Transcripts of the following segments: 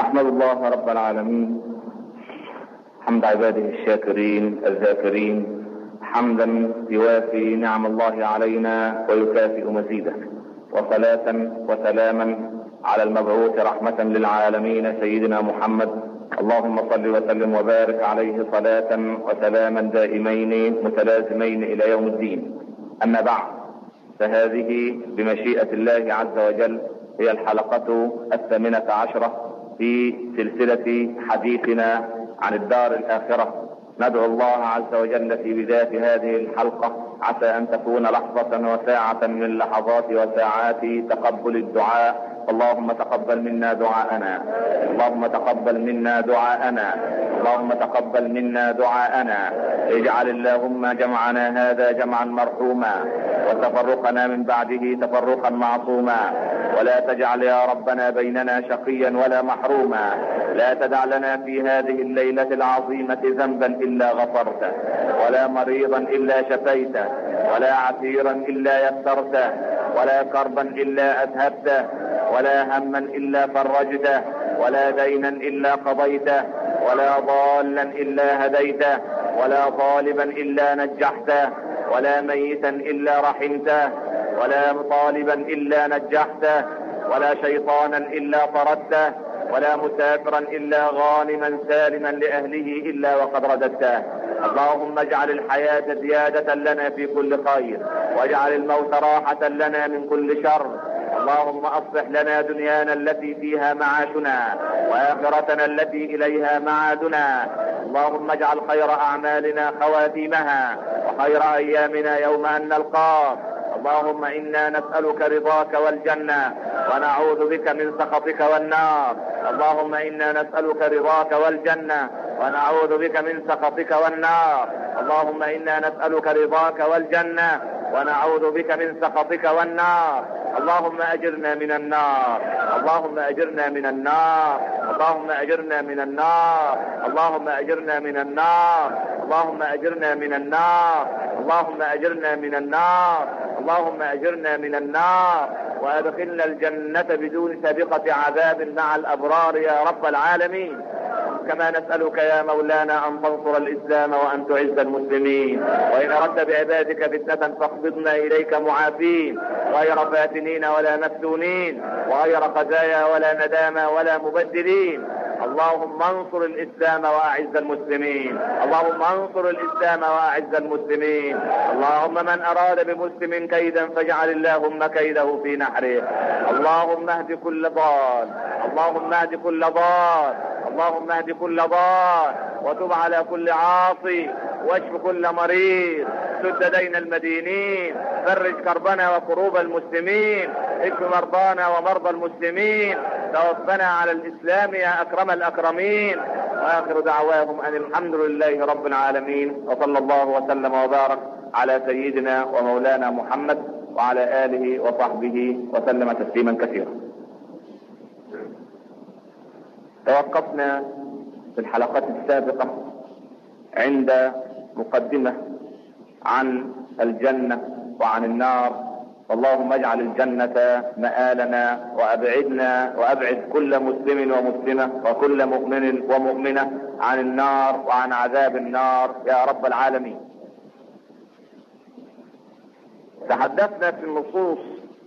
احمد الله رب العالمين حمد عباده الشاكرين الذاكرين حمدا يوافي نعم الله علينا ويكافئ مزيده وصلاة وسلاما على المبعوث رحمة للعالمين سيدنا محمد اللهم صل وسلم وبارك عليه صلاة وسلاما دائمين متلازمين الى يوم الدين اما بعد فهذه بمشيئة الله عز وجل هي الحلقة الثامنة عشرة في سلسلة حديثنا عن الدار الآخرة ندعو الله عز وجل في بداية هذه الحلقة عسى أن تكون لحظة وساعة من لحظات وساعات تقبل الدعاء اللهم تقبل منا دعاءنا اللهم تقبل منا دعاءنا اللهم تقبل منا دعاءنا اجعل اللهم جمعنا هذا جمعا مرحوما وتفرقنا من بعده تفرقا معصوما ولا تجعل يا ربنا بيننا شقيا ولا محروما لا تدع لنا في هذه الليلة العظيمة ذنبا إلا غفرته ولا مريضا إلا شفيته ولا عسيرا إلا يسرته ولا كربا إلا أذهبته ولا هما إلا فرجته ولا دينا إلا قضيته ولا ضالا إلا هديته ولا طالبا إلا نجحته ولا ميتا إلا رحمته ولا طالبا إلا نجحته ولا شيطانا إلا طردته ولا مسافرا إلا غانما سالما لأهله إلا وقد رددته اللهم اجعل الحياة زيادة لنا في كل خير واجعل الموت راحة لنا من كل شر اللهم اصلح لنا دنيانا التي فيها معاشنا واخرتنا التي اليها معادنا اللهم اجعل خير اعمالنا خواتيمها وخير ايامنا يوم ان نلقاك اللهم انا نسألك رضاك والجنة ونعوذ بك من سخطك والنار اللهم انا نسألك رضاك والجنة ونعوذ بك من سخطك والنار اللهم انا نسألك رضاك والجنة ونعوذ بك من سخطك والنار اللهم اجرنا من النار اللهم اجرنا من النار اللهم اجرنا من النار اللهم اجرنا من النار اللهم اجرنا من النار اللهم اجرنا من النار اللهم اجرنا من النار وادخلنا الجنة بدون سابقة عذاب مع الابرار يا رب العالمين كما نسألك يا مولانا أن تنصر الإسلام وأن تعز المسلمين وإن أردت بعبادك فتنة فاقبضنا إليك معافين غير فاتنين ولا مفتونين وغير خزايا ولا ندامى ولا مبدلين اللهم انصر الاسلام واعز المسلمين اللهم انصر الاسلام واعز المسلمين اللهم من اراد بمسلم كيدا فاجعل اللهم كيده في نحره اللهم اهد كل ضال اللهم اهد كل ضال اللهم اهد كل ضال وتب على كل عاصي واشف كل مريض سد دين المدينين فرج كربنا وكروب المسلمين اشف مرضانا ومرضى المسلمين توفنا على الاسلام يا اكرم الاكرمين واخر دعواهم ان الحمد لله رب العالمين وصلى الله وسلم وبارك على سيدنا ومولانا محمد وعلى اله وصحبه وسلم تسليما كثيرا توقفنا في الحلقات السابقة عند مقدمة عن الجنة وعن النار اللهم اجعل الجنة مآلنا وأبعدنا وأبعد كل مسلم ومسلمة وكل مؤمن ومؤمنة عن النار وعن عذاب النار يا رب العالمين تحدثنا في النصوص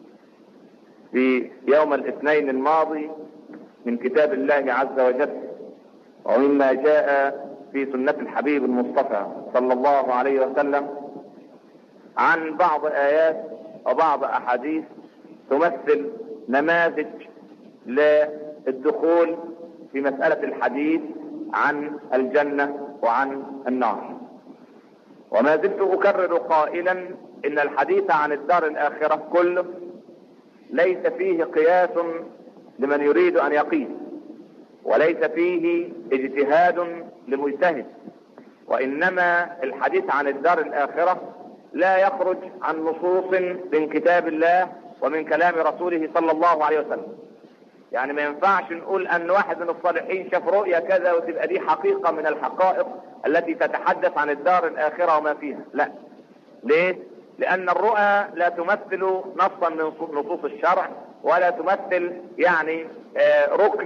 في يوم الاثنين الماضي من كتاب الله عز وجل ومما جاء في سنة الحبيب المصطفى صلى الله عليه وسلم عن بعض آيات وبعض أحاديث تمثل نماذج للدخول في مسألة الحديث عن الجنة وعن النار وما زلت أكرر قائلا إن الحديث عن الدار الآخرة كله ليس فيه قياس لمن يريد ان يقيس وليس فيه اجتهاد لمجتهد وانما الحديث عن الدار الاخرة لا يخرج عن نصوص من كتاب الله ومن كلام رسوله صلى الله عليه وسلم يعني ما ينفعش نقول ان واحد من الصالحين شاف رؤية كذا وتبقى دي حقيقة من الحقائق التي تتحدث عن الدار الاخرة وما فيها لا ليه لان الرؤى لا تمثل نصا من نصوص الشرع ولا تمثل يعني ركن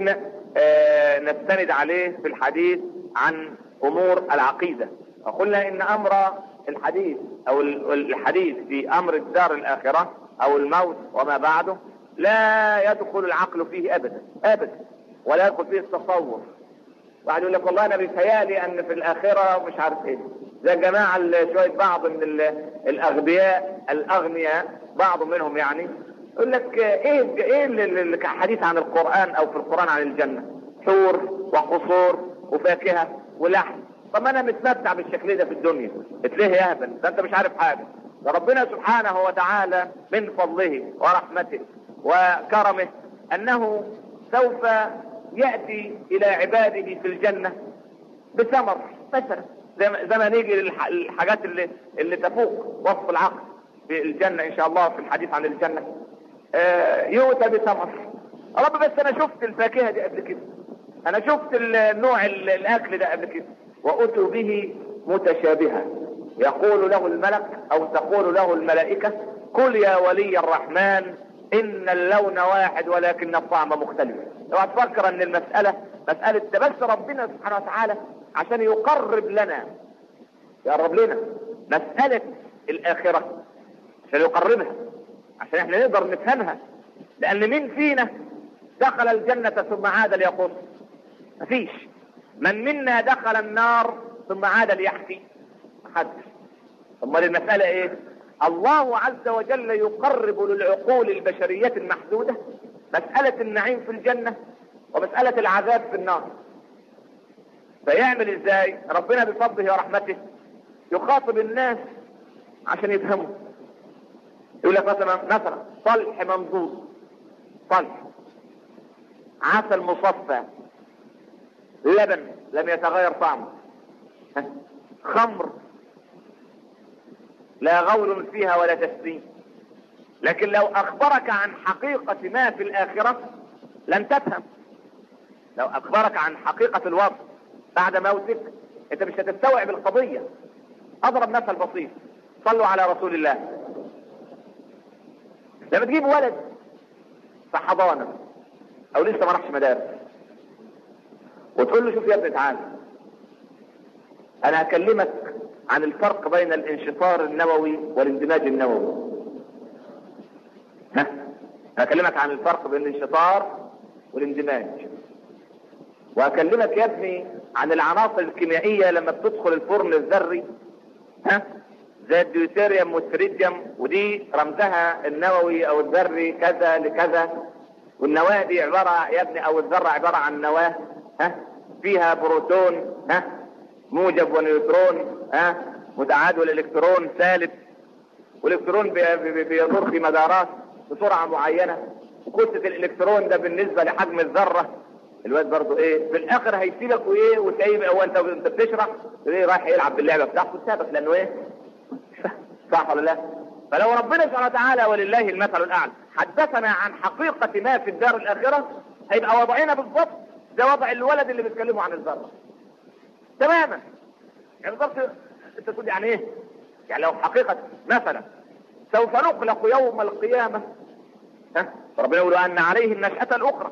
آه، نستند عليه في الحديث عن امور العقيدة وقلنا ان امر الحديث او الحديث في امر الدار الاخرة او الموت وما بعده لا يدخل العقل فيه ابدا ابدا ولا يدخل فيه التصور واحد يقول لك والله انا بيتهيألي ان في الاخره مش عارف ايه زي جماعه شويه بعض من الاغبياء الاغنياء بعض منهم يعني يقول لك ايه ايه الحديث عن القران او في القران عن الجنه حور وقصور وفاكهه ولحم طب ما انا متمتع بالشكل ده في الدنيا اتليه يا هبل ده انت مش عارف حاجه ده ربنا سبحانه وتعالى من فضله ورحمته وكرمه انه سوف يأتي الى عباده في الجنة بثمر مثلا زي ما نيجي للحاجات اللي, اللي تفوق وصف العقل في الجنة ان شاء الله في الحديث عن الجنة آه يؤتى بثمر رب بس انا شفت الفاكهة دي قبل كده انا شفت النوع الاكل ده قبل كده واتوا به متشابها يقول له الملك او تقول له الملائكة كل يا ولي الرحمن ان اللون واحد ولكن الطعم مختلف لو هتفكر ان المسألة مسألة ده بس ربنا سبحانه وتعالى عشان يقرب لنا يقرب لنا مسألة الاخرة عشان يقربها عشان احنا نقدر نفهمها لان مين فينا دخل الجنة ثم عاد ليقص مفيش من منا دخل النار ثم عاد ليحكي محدش امال المسألة ايه الله عز وجل يقرب للعقول البشرية المحدودة مسألة النعيم في الجنة ومسألة العذاب في النار فيعمل ازاي ربنا بفضله ورحمته يخاطب الناس عشان يفهموا يقول لك مثلا مثلا صلح منضود صلح عسل مصفى لبن لم يتغير طعمه خمر لا غول فيها ولا تسبيح لكن لو اخبرك عن حقيقة ما في الاخرة لن تفهم لو اخبرك عن حقيقة الوضع بعد موتك انت مش هتستوعب القضية اضرب مثل بسيط صلوا على رسول الله لما تجيب ولد في حضانة او لسه ما راحش مدارس وتقول له شوف يا ابني تعالى انا هكلمك عن الفرق بين الانشطار النووي والاندماج النووي ها هكلمك عن الفرق بين الانشطار والاندماج وهكلمك يا ابني عن العناصر الكيميائية لما بتدخل الفرن الذري ها زي الديوتيريوم والتريديوم ودي رمزها النووي او الذري كذا لكذا والنواة دي عبارة يا ابني او الذرة عبارة عن نواة ها فيها بروتون ها موجب ونيوترون ها متعادل الالكترون سالب والالكترون بيدور في مدارات بسرعة معينة وكتلة الالكترون ده بالنسبة لحجم الذرة الواد برضه ايه في الاخر هيسيبك وايه وسايب هو انت انت بتشرح ايه رايح يلعب باللعبه بتاعته سابك لانه ايه صح ولا لا فلو ربنا سبحانه وتعالى ولله المثل الاعلى حدثنا عن حقيقة ما في الدار الاخرة هيبقى وضعنا بالضبط ده وضع الولد اللي بيتكلموا عن الذرة تماما يعني بالضبط انت تقول يعني ايه يعني لو حقيقة مثلا سوف نخلق يوم القيامة ها ربنا يقول ان عليه النشأة الاخرى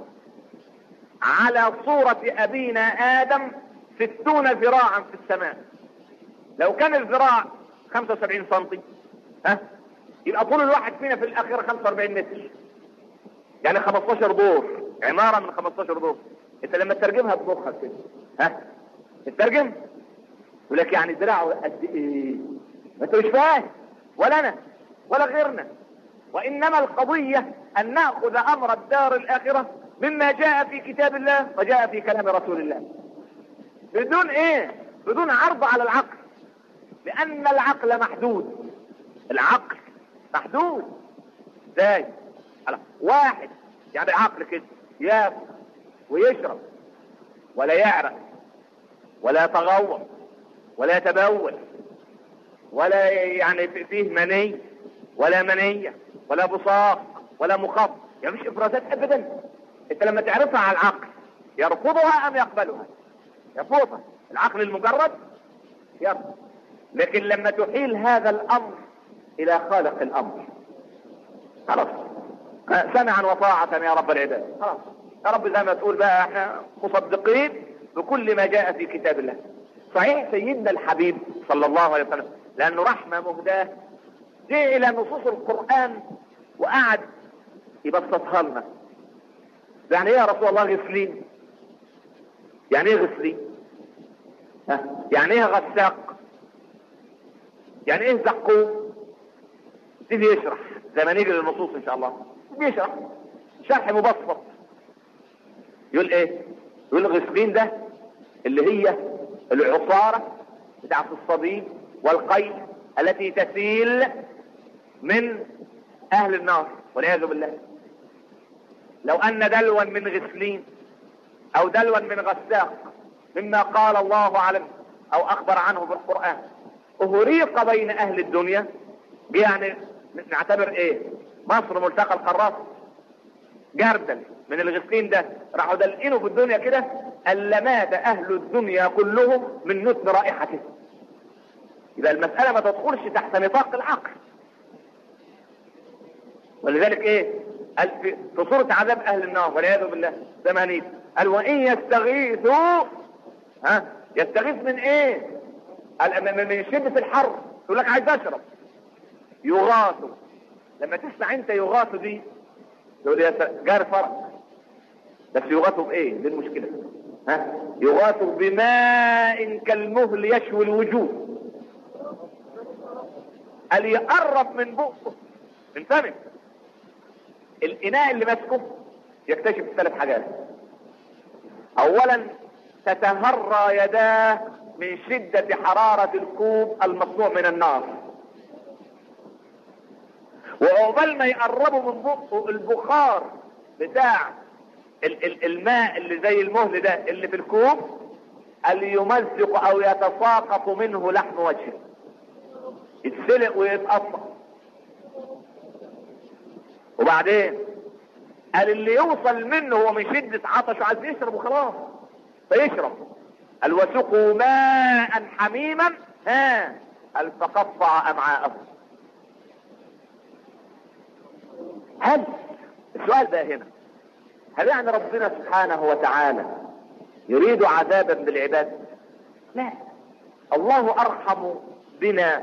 على صورة ابينا ادم ستون ذراعا في السماء لو كان الذراع 75 سنتي ها يبقى طول الواحد فينا في الاخير 45 متر يعني 15 دور عمارة من 15 دور انت لما تترجمها بمخك كده ها تترجم يقول لك يعني ذراعه قد ايه ما انت مش فاهم ولا انا ولا غيرنا وانما القضية ان نأخذ امر الدار الاخرة مما جاء في كتاب الله وجاء في كلام رسول الله بدون ايه بدون عرض على العقل لان العقل محدود العقل محدود ازاي واحد يعني عقل كده ياكل ويشرب ولا يعرق ولا يتغوط ولا يتبول ولا يعني فيه مني ولا منية ولا بصاق ولا مخاط يعني مش افرازات ابدا انت لما تعرفها على العقل يرفضها ام يقبلها يرفضها العقل المجرد يرفض لكن لما تحيل هذا الامر الى خالق الامر خلاص سمعا وطاعة يا رب العباد خلاص يا رب زي ما تقول بقى احنا مصدقين بكل ما جاء في كتاب الله صحيح سيدنا الحبيب صلى الله عليه وسلم لانه رحمة مهداة جه الى نصوص القرآن وقعد يبسطها لنا يعني ايه يا رسول الله غسلين يعني ايه غسلين ها؟ يعني ايه غساق يعني ايه زقوم يبتدي يشرح زي ما نيجي للنصوص ان شاء الله يبتدي يشرح شرح مبسط يقول ايه يقول الغسلين ده اللي هي العصارة بتاعت الصبي والقيل التي تسيل من اهل النار والعياذ بالله لو ان دلوا من غسلين او دلوا من غساق مما قال الله عليه او اخبر عنه بالقرآن اهريق بين اهل الدنيا يعني نعتبر ايه مصر ملتقى القارات جردل من الغسلين ده راحوا دلقينه في الدنيا كده الا مات اهل الدنيا كلهم من نتن رائحته يبقى المسألة ما تدخلش تحت نطاق العقل ولذلك ايه قال في, في صورة عذاب اهل النار والعياذ بالله زمانين قال وان يستغيثوا ها يستغيث من ايه قال من شدة الحر يقول لك عايز اشرب يغاثوا لما تسمع انت يغاثوا دي تقول يا جار فرق بس يغاثوا بايه دي المشكلة ها يغاثوا بماء كالمهل يشوي الوجوه قال يقرب من بقه من فمه الاناء اللي ماسكه يكتشف ثلاث حاجات اولا تتهرى يداه من شدة حرارة الكوب المصنوع من النار وعقبال ما يقربوا من بقه البخار بتاع ال ال الماء اللي زي المهل ده اللي في الكوب اللي يمزق او يتساقط منه لحم وجهه يتسلق ويتقطع وبعدين قال اللي يوصل منه هو من شدة عطش عايز يشرب وخلاص فيشرب قال وسقوا ماء حميما ها قال فقطع امعاءه هل السؤال بقى هنا هل يعني ربنا سبحانه وتعالى يريد عذابا بالعباد لا الله ارحم بنا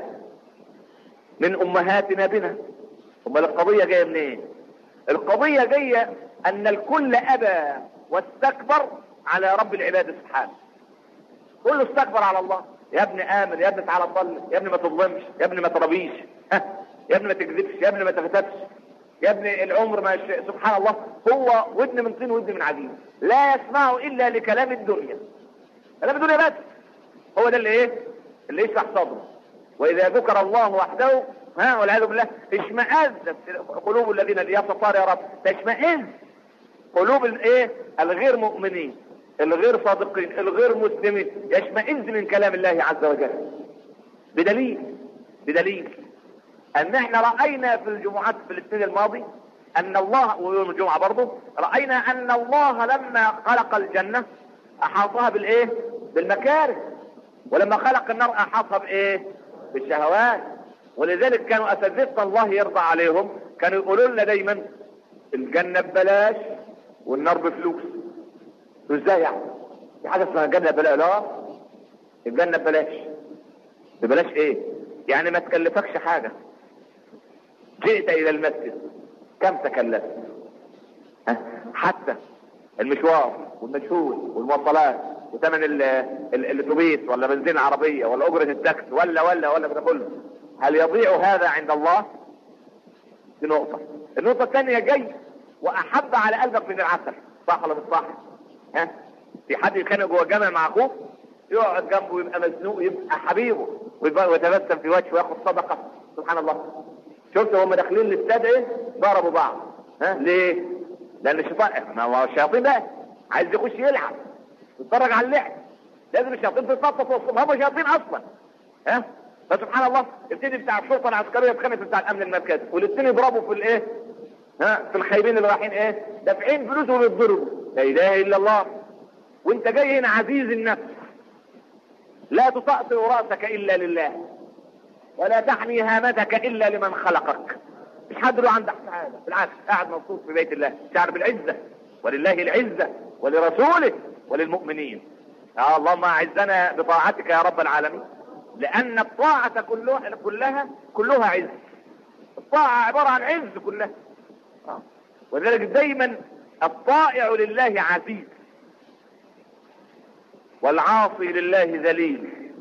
من امهاتنا بنا امال القضية جاية منين إيه؟ القضية جاية ان الكل ابى واستكبر على رب العباد سبحانه كله استكبر على الله يا ابن امن يا ابن تعالى ضل يا ابن ما تظلمش يا ابن ما تربيش يا ابن ما تكذبش يا ابن ما تفتتش يا ابن العمر ما سبحان الله هو ودن من طين ودن من عجين لا يسمع الا لكلام الدنيا كلام الدنيا بس هو ده اللي ايه اللي يشرح صدره واذا ذكر الله وحده ها والعياذ بالله اشمئزت قلوب الذين يا ستار يا رب تشمئز قلوب الايه الغير مؤمنين الغير صادقين الغير مسلمين يشمئز من كلام الله عز وجل بدليل بدليل ان احنا رأينا في الجمعات في الاثنين الماضي ان الله ويوم الجمعة برضه رأينا ان الله لما خلق الجنة احاطها بالايه بالمكاره ولما خلق النار احاطها بايه بالشهوات ولذلك كانوا اساتذتنا الله يرضى عليهم كانوا يقولوا لنا دايما الجنة ببلاش والنار بفلوس ازاي يعني في حاجة اسمها الجنة ببلاش لا الجنة ببلاش ببلاش ايه يعني ما تكلفكش حاجة جئت الى المسجد كم تكلفت حتى المشوار والمجهود والمواصلات وثمن الاتوبيس ولا بنزين العربية ولا اجرة التاكس ولا ولا ولا ده كله هل يضيع هذا عند الله دي نقطة النقطة الثانية جاي واحب على قلبك من العسل صح ولا مش صح ها في حد يتخانق جوه الجامع مع اخوه يقعد جنبه يبقى مزنوق يبقى حبيبه ويتبسم في وجهه وياخد صدقة سبحان الله شفت هم داخلين الاستاد ايه ضربوا بعض ها ليه لان الشيطان ما هو الشياطين بقى عايز يخش يلعب يتفرج على اللعب لازم الشياطين تتنطط وسطهم هم شياطين اصلا ها فسبحان الله ابتدي بتاع الشرطه العسكريه يتخانق بتاع الامن المركزي والاثنين يضربوا في الايه ها في الخايبين اللي رايحين ايه دافعين فلوس وبيتضربوا لا اله الا الله وانت جاي هنا عزيز النفس لا تطأطئ راسك الا لله ولا تحمي هامتك الا لمن خلقك مش حد له عندك سعاده بالعكس قاعد مبسوط في بيت الله شعر بالعزه ولله العزة ولرسوله وللمؤمنين يا اللهم اعزنا بطاعتك يا رب العالمين لان الطاعة كلها كلها كلها عز الطاعة عبارة عن عز كلها آه. ولذلك دايما الطائع لله عزيز والعاصي لله ذليل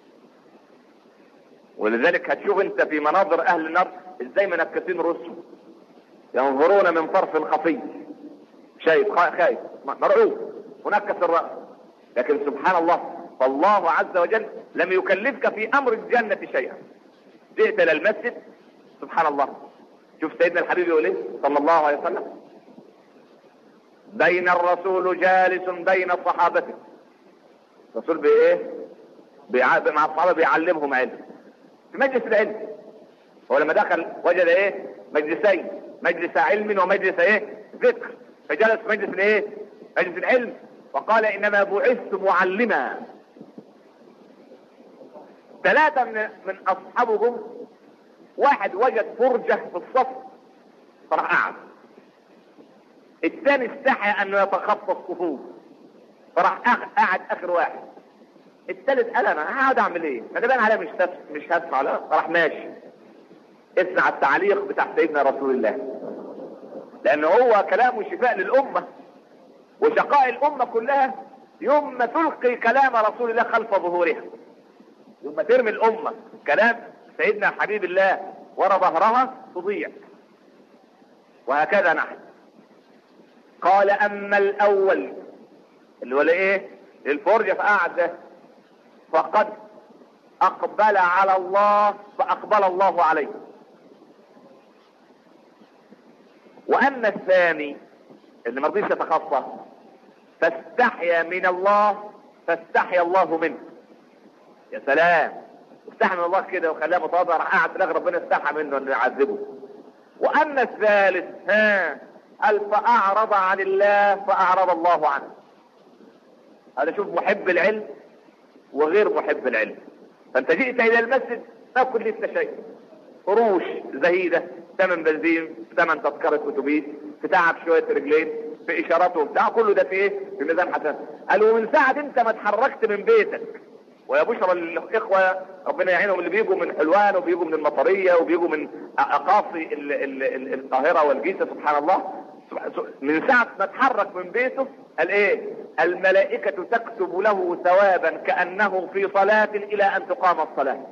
ولذلك هتشوف انت في مناظر اهل النار ازاي منكسين رؤوسهم ينظرون من طرف خفي شايف خايف مرعوب منكس الراس لكن سبحان الله فالله عز وجل لم يكلفك في امر الجنة شيئا جئت الى المسجد سبحان الله شوف سيدنا الحبيب يقول ايه صلى الله عليه وسلم بين الرسول جالس بين صحابته الرسول بايه بيع... مع الصحابه بيعلمهم علم في مجلس العلم هو لما دخل وجد ايه مجلسين مجلس علم ومجلس ايه ذكر فجلس في مجلس الايه مجلس العلم وقال انما بعثت معلما ثلاثة من, من اصحابهم واحد وجد فرجة في الصف فراح قعد الثاني استحى انه يتخطى الصفوف فراح قعد اخر واحد الثالث قال انا هقعد اعمل ايه ما ده عليا مش تس... مش هسمع لا راح ماشي اسمع التعليق بتاع سيدنا رسول الله لان هو كلامه شفاء للامه وشقاء الامه كلها يوم ما تلقي كلام رسول الله خلف ظهورها يوم ما ترمي الامه كلام سيدنا حبيب الله ورا ظهرها تضيع وهكذا نحن قال اما الاول اللي هو ايه الفرجه فقعد ده فقد اقبل على الله فاقبل الله عليه واما الثاني اللي ما رضيش يتخطى فاستحيا من الله فاستحيا الله منه يا سلام استحى من الله كده وخلاه متواضع راح قاعد في الاخر ربنا استحى منه انه يعذبه واما الثالث ها قال فاعرض عن الله فاعرض الله عنه هذا شوف محب العلم وغير محب العلم فانت جئت الى المسجد تاكل لسه شيء قروش زهيده ثمن بنزين ثمن تذكره اتوبيس في تعب شويه رجلين في اشارات وبتاع كله ده في ايه في ميزان حسن قال ومن ساعه انت ما اتحركت من بيتك ويا بشرى للاخوه ربنا يعينهم اللي بيجوا من حلوان وبيجوا من المطريه وبيجوا من اقاصي ال ال ال القاهره والجيزه سبحان الله من ساعه ما اتحرك من بيته قال ايه الملائكه تكتب له ثوابا كانه في صلاه الى ان تقام الصلاه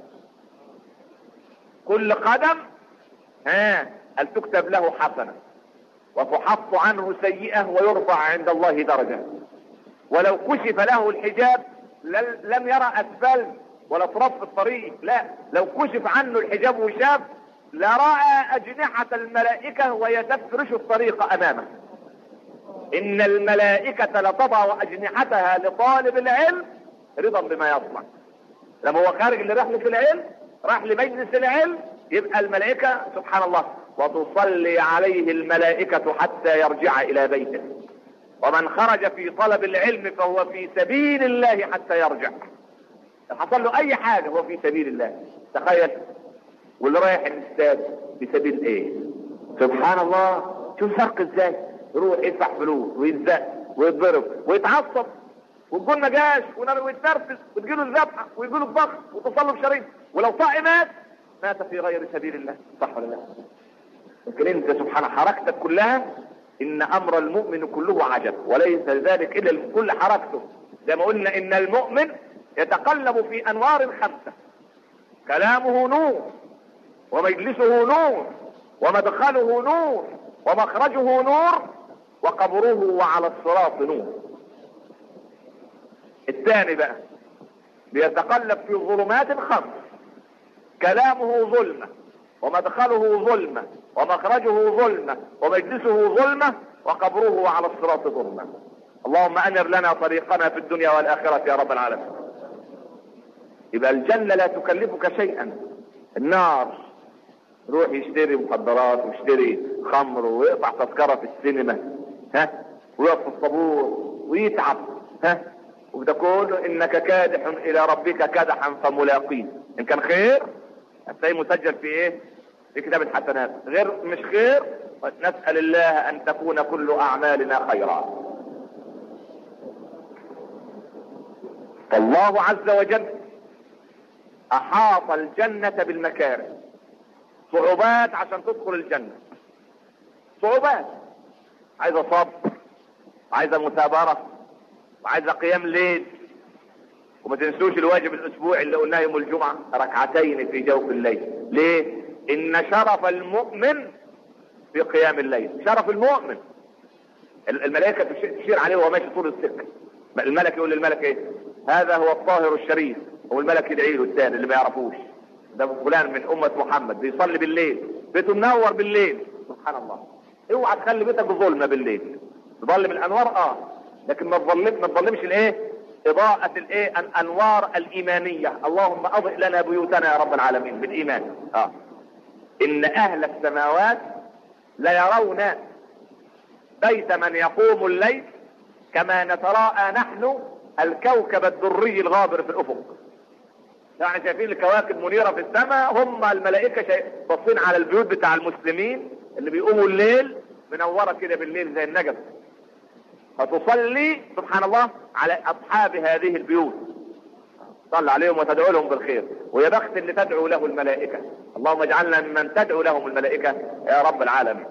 كل قدم ها هل تكتب له حسنه وتحط عنه سيئه ويرفع عند الله درجه ولو كشف له الحجاب لم يرى اسفل ولا تراب في الطريق لا لو كشف عنه الحجاب وشاف لرأى أجنحة الملائكة وهي تفرش الطريق أمامه إن الملائكة لتضع أجنحتها لطالب العلم رضا بما يصنع لما هو خارج لرحلة العلم راح لمجلس العلم يبقى الملائكة سبحان الله وتصلي عليه الملائكة حتى يرجع إلى بيته ومن خرج في طلب العلم فهو في سبيل الله حتى يرجع حصل له اي حاجة هو في سبيل الله تخيل واللي رايح الاستاد في سبيل ايه سبحان الله شوف فرق ازاي يروح يدفع فلوس ويتزق ويتضرب ويتعصب والجول ما جاش ويتنرفز وتجيله الذبحه ويجيله الضغط وتصل بشريط ولو طاق مات مات في غير سبيل الله صح ولا لا لكن انت سبحان حركتك كلها ان امر المؤمن كله عجب وليس ذلك الا كل حركته زي ما قلنا ان المؤمن يتقلب في انوار خمسه كلامه نور ومجلسه نور ومدخله نور ومخرجه نور وقبره وعلى الصراط نور الثاني بقى بيتقلب في ظلمات خمس كلامه ظلمه ومدخله ظلمة ومخرجه ظلمة ومجلسه ظلمة وقبره على الصراط ظلمة اللهم انر لنا طريقنا في الدنيا والاخرة يا رب العالمين يبقى الجنة لا تكلفك شيئا النار يروح يشتري مخدرات ويشتري خمر ويقطع تذكرة في السينما ها ويقف في الطابور ويتعب ها وده كله انك كادح الى ربك كدحا فملاقيه ان كان خير هتلاقيه مسجل في ايه في كتاب الحسنات غير مش خير نسأل الله ان تكون كل اعمالنا خيرا فالله عز وجل احاط الجنة بالمكاره صعوبات عشان تدخل الجنة صعوبات عايزة صبر عايزة مثابرة وعايزة قيام ليل وما تنسوش الواجب الاسبوعي اللي قلناه يوم الجمعة ركعتين في جوف الليل ليه ان شرف المؤمن في قيام الليل شرف المؤمن الملائكة تشير عليه وهو ماشي طول السكة الملك يقول للملك ايه هذا هو الطاهر الشريف والملك يدعي له الثاني اللي ما يعرفوش ده فلان من امة محمد بيصلي بالليل بيته منور بالليل سبحان الله اوعى تخلي بيتك ظلمة بالليل تظلم الانوار اه لكن ما تظلم ما تظلمش الايه اضاءة الايه الانوار الايمانية اللهم اضئ لنا بيوتنا يا رب العالمين بالايمان اه ان اهل السماوات ليرون بيت من يقوم الليل كما نتراءى نحن الكوكب الدري الغابر في الافق يعني شايفين الكواكب منيرة في السماء هم الملائكة شايف باصين على البيوت بتاع المسلمين اللي بيقوموا الليل منورة كده بالليل زي النجم فتصلي سبحان الله على اصحاب هذه البيوت صل عليهم وتدعو لهم بالخير ويا بخت اللي تدعو له الملائكة اللهم اجعلنا ممن تدعو لهم الملائكة يا رب العالمين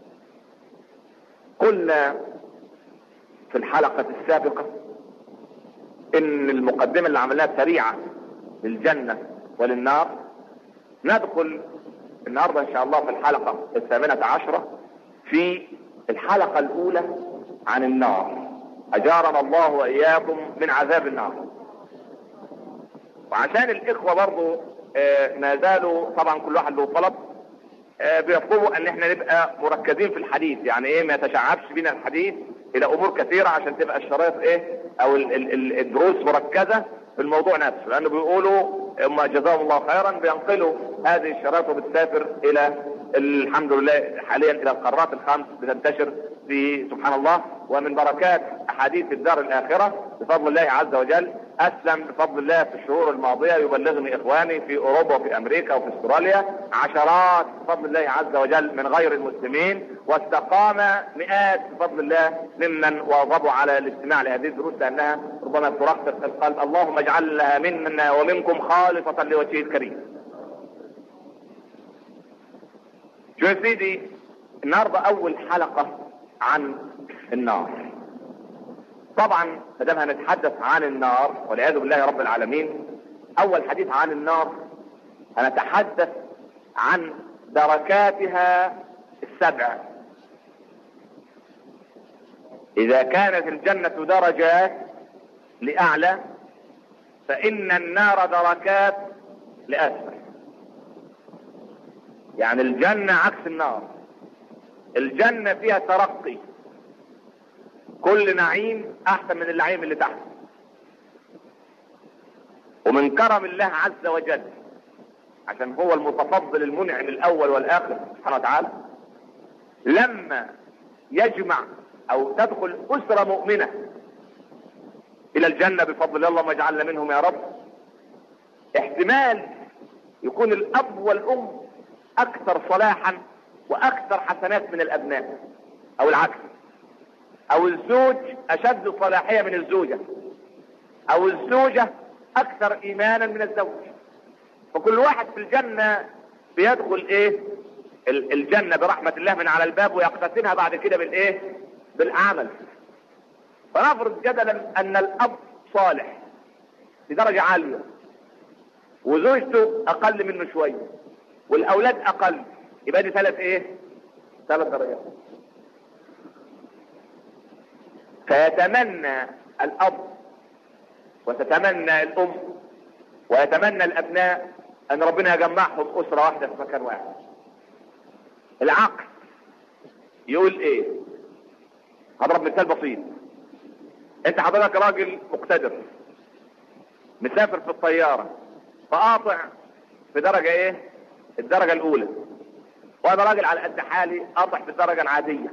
قلنا في الحلقة السابقة ان المقدمة اللي عملناها سريعة للجنة وللنار ندخل النهاردة ان شاء الله في الحلقة الثامنة عشرة في الحلقة الاولى عن النار اجارنا الله واياكم من عذاب النار وعشان الاخوة برضو آه ما زالوا طبعا كل واحد له طلب آه بيطلبوا ان احنا نبقى مركزين في الحديث يعني ايه ما يتشعبش بنا الحديث الى امور كثيرة عشان تبقى الشرايط ايه او ال ال الدروس مركزة في الموضوع نفسه لانه بيقولوا هم جزاهم الله خيرا بينقلوا هذه الشرايط وبتسافر الى الحمد لله حاليا الى القارات الخمس بتنتشر في سبحان الله ومن بركات احاديث الدار الاخرة بفضل الله عز وجل اسلم بفضل الله في الشهور الماضية يبلغني اخواني في اوروبا وفي امريكا وفي استراليا عشرات بفضل الله عز وجل من غير المسلمين واستقام مئات بفضل الله ممن واظبوا على الاستماع لهذه الدروس لانها ربما ترقق القلب اللهم اجعلها منا ومنكم خالصة لوجهه الكريم شو يا سيدي النهاردة اول حلقة عن النار طبعا ما دام هنتحدث عن النار والعياذ بالله رب العالمين اول حديث عن النار هنتحدث عن دركاتها السبع اذا كانت الجنة درجات لاعلى فان النار دركات لاسفل يعني الجنة عكس النار الجنة فيها ترقي كل نعيم احسن من النعيم اللي تحت ومن كرم الله عز وجل عشان هو المتفضل المنعم الاول والاخر سبحانه وتعالى لما يجمع او تدخل اسرة مؤمنة الى الجنة بفضل الله اللهم اجعلنا منهم يا رب احتمال يكون الاب والام اكثر صلاحا واكثر حسنات من الابناء او العكس او الزوج اشد صلاحية من الزوجة او الزوجة اكثر ايمانا من الزوج فكل واحد في الجنة بيدخل ايه الجنة برحمة الله من على الباب ويقتسمها بعد كده بالايه بالاعمل فنفرض جدلا ان الاب صالح بدرجة عالية وزوجته اقل منه شوية والاولاد اقل يبقى دي ثلاث ايه ثلاث درجات فيتمنى الاب وتتمنى الام ويتمنى الابناء ان ربنا يجمعهم اسرة واحدة في مكان واحد العقل يقول ايه هضرب مثال بسيط انت حضرتك راجل مقتدر مسافر في الطيارة فقاطع في درجة ايه الدرجة الاولى وانا راجل على قد حالي قاطع في الدرجة العادية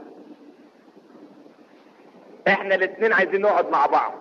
احنا الاثنين عايزين نقعد مع بعض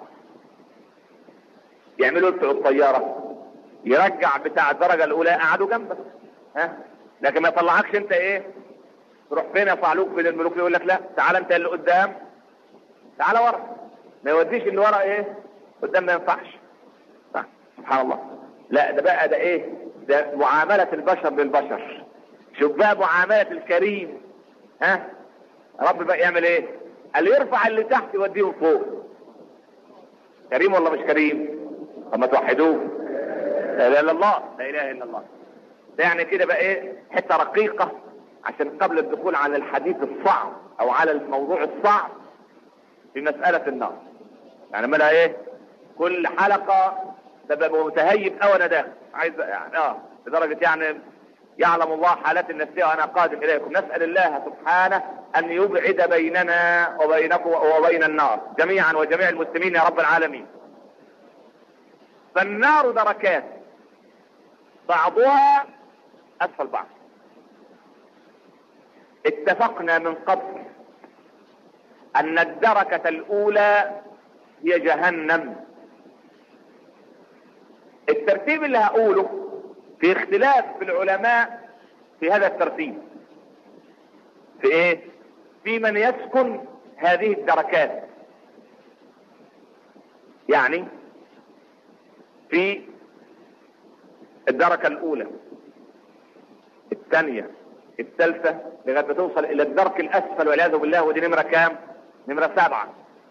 يعملوا بتوع الطيارة يرجع بتاع الدرجة الاولى قعدوا جنبك ها لكن ما يطلعكش انت ايه تروح فين يا فعلوك فين الملوك يقول لك لا تعال انت اللي قدام تعال ورا ما يوديش اللي ورا ايه قدام ما ينفعش سبحان الله لا ده بقى ده ايه ده معاملة البشر بالبشر شوف بقى معاملة الكريم ها رب بقى يعمل ايه اللي يرفع اللي تحت يوديهم فوق كريم ولا مش كريم اما توحدوه لا اله الا الله لا اله الا الله ده يعني كده بقى ايه حته رقيقه عشان قبل الدخول على الحديث الصعب او على الموضوع الصعب في مساله النار يعني مالها ايه كل حلقه تبقى متهيب او انا داخل عايز يعني اه لدرجه يعني يعلم الله حالات النفسيه وانا قادم اليكم نسال الله سبحانه ان يبعد بيننا وبينكم وبين النار جميعا وجميع المسلمين يا رب العالمين فالنار دركات بعضها اسفل بعض اتفقنا من قبل ان الدركة الاولى هي جهنم الترتيب اللي هقوله في اختلاف في العلماء في هذا الترتيب في ايه في من يسكن هذه الدركات يعني في الدركة الاولى الثانية الثالثة لغاية ما توصل الى الدرك الاسفل والعياذ بالله ودي نمرة كام نمرة سبعة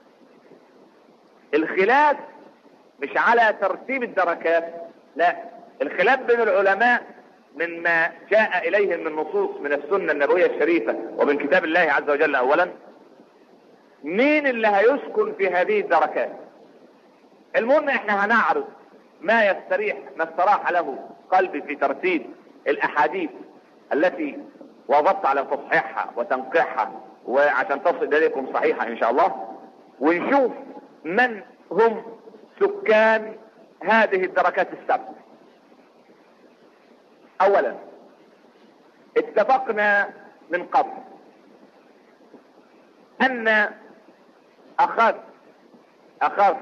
الخلاف مش على ترتيب الدركات لا الخلاف بين العلماء من ما جاء اليهم من نصوص من السنة النبوية الشريفة ومن كتاب الله عز وجل اولا مين اللي هيسكن في هذه الدركات المهم احنا هنعرض ما يستريح ما استراح له قلبي في ترتيب الاحاديث التي وضبط على تصحيحها وتنقيحها وعشان تصل اليكم صحيحة ان شاء الله ونشوف من هم سكان هذه الدركات السبع اولا اتفقنا من قبل ان اخذ اخذ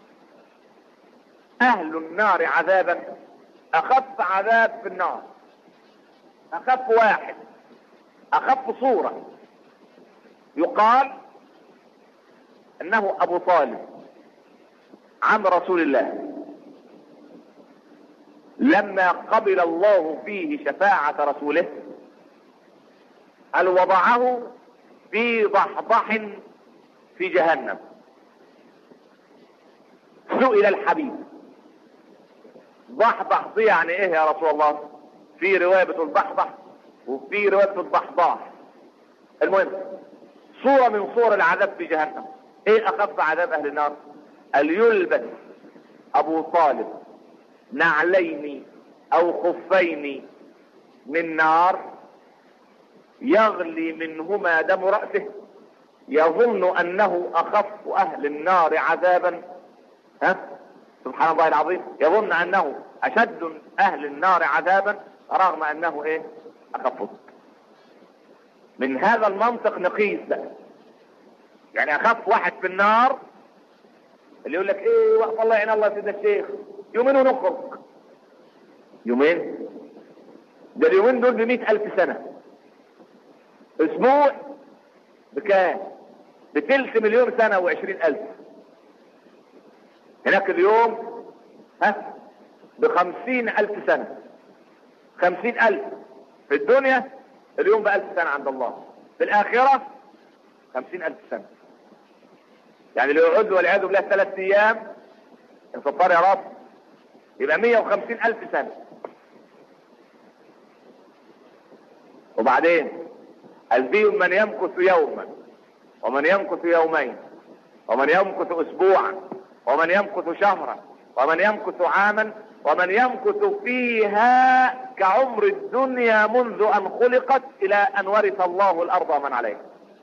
اهل النار عذابا اخف عذاب في النار اخف واحد اخف صورة يقال انه ابو طالب عم رسول الله لما قبل الله فيه شفاعة رسوله قال وضعه في ضحضح في جهنم سئل الحبيب ضحضح دي يعني ايه يا رسول الله في رواية بتقول ضحضح وفي رواية بتقول ضحضاح المهم صورة من صور العذاب في جهنم ايه اخف عذاب اهل النار قال يلبس ابو طالب نعلين او خفين من نار يغلي منهما دم رأسه يظن انه اخف اهل النار عذابا ها سبحان الله العظيم يظن انه اشد اهل النار عذابا رغم انه ايه اخف من هذا المنطق نقيس بقى يعني اخف واحد في النار اللي يقول لك ايه وقف الله يعين الله سيدنا الشيخ يومين ونخرج يومين ده اليومين دول بمئة الف سنة اسبوع بكام بتلت مليون سنة وعشرين الف هناك اليوم ها بخمسين الف سنة خمسين الف في الدنيا اليوم بألف سنة عند الله في الآخرة خمسين ألف سنة يعني لو يقعد والعياذ بالله ثلاث أيام انفطار يا رب يبقى مية وخمسين ألف سنة وبعدين قال فيهم من يمكث يوما ومن يمكث يومين ومن يمكث أسبوعا ومن يمكث شهرا ومن يمكث عاما ومن يمكث فيها كعمر الدنيا منذ أن خلقت إلى أن ورث الله الأرض ومن عليها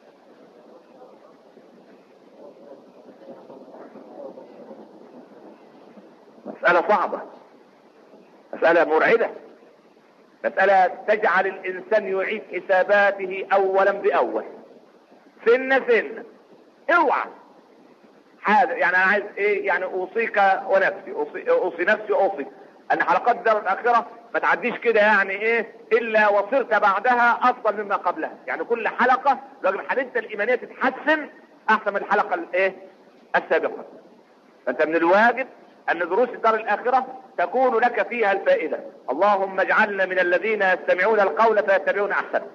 مسألة صعبة مسألة مرعبة مسألة تجعل الإنسان يعيد حساباته أولا بأول سنة سنة اوعى هذا يعني انا عايز ايه يعني اوصيك ونفسي اوصي, أوصي نفسي اوصي ان حلقات الدار الاخره ما تعديش كده يعني ايه الا وصرت بعدها افضل مما قبلها يعني كل حلقه لازم حالتك الايمانيه تتحسن احسن من الحلقه الايه السابقه فانت من الواجب ان دروس الدار الاخره تكون لك فيها الفائده اللهم اجعلنا من الذين يستمعون القول فيتبعون احسنه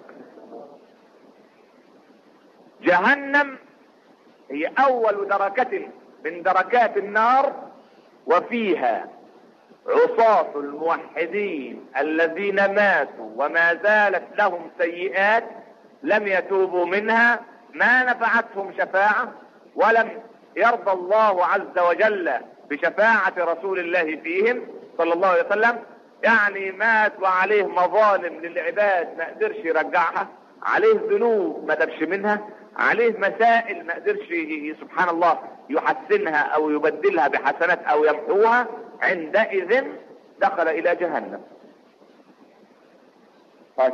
جهنم هي اول دركة من دركات النار وفيها عصاة الموحدين الذين ماتوا وما زالت لهم سيئات لم يتوبوا منها ما نفعتهم شفاعة ولم يرضى الله عز وجل بشفاعة رسول الله فيهم صلى الله عليه وسلم يعني مات وعليه مظالم للعباد ما قدرش يرجعها عليه ذنوب ما تبش منها عليه مسائل ما قدرش سبحان الله يحسنها او يبدلها بحسنات او يمحوها عندئذ دخل الى جهنم طيب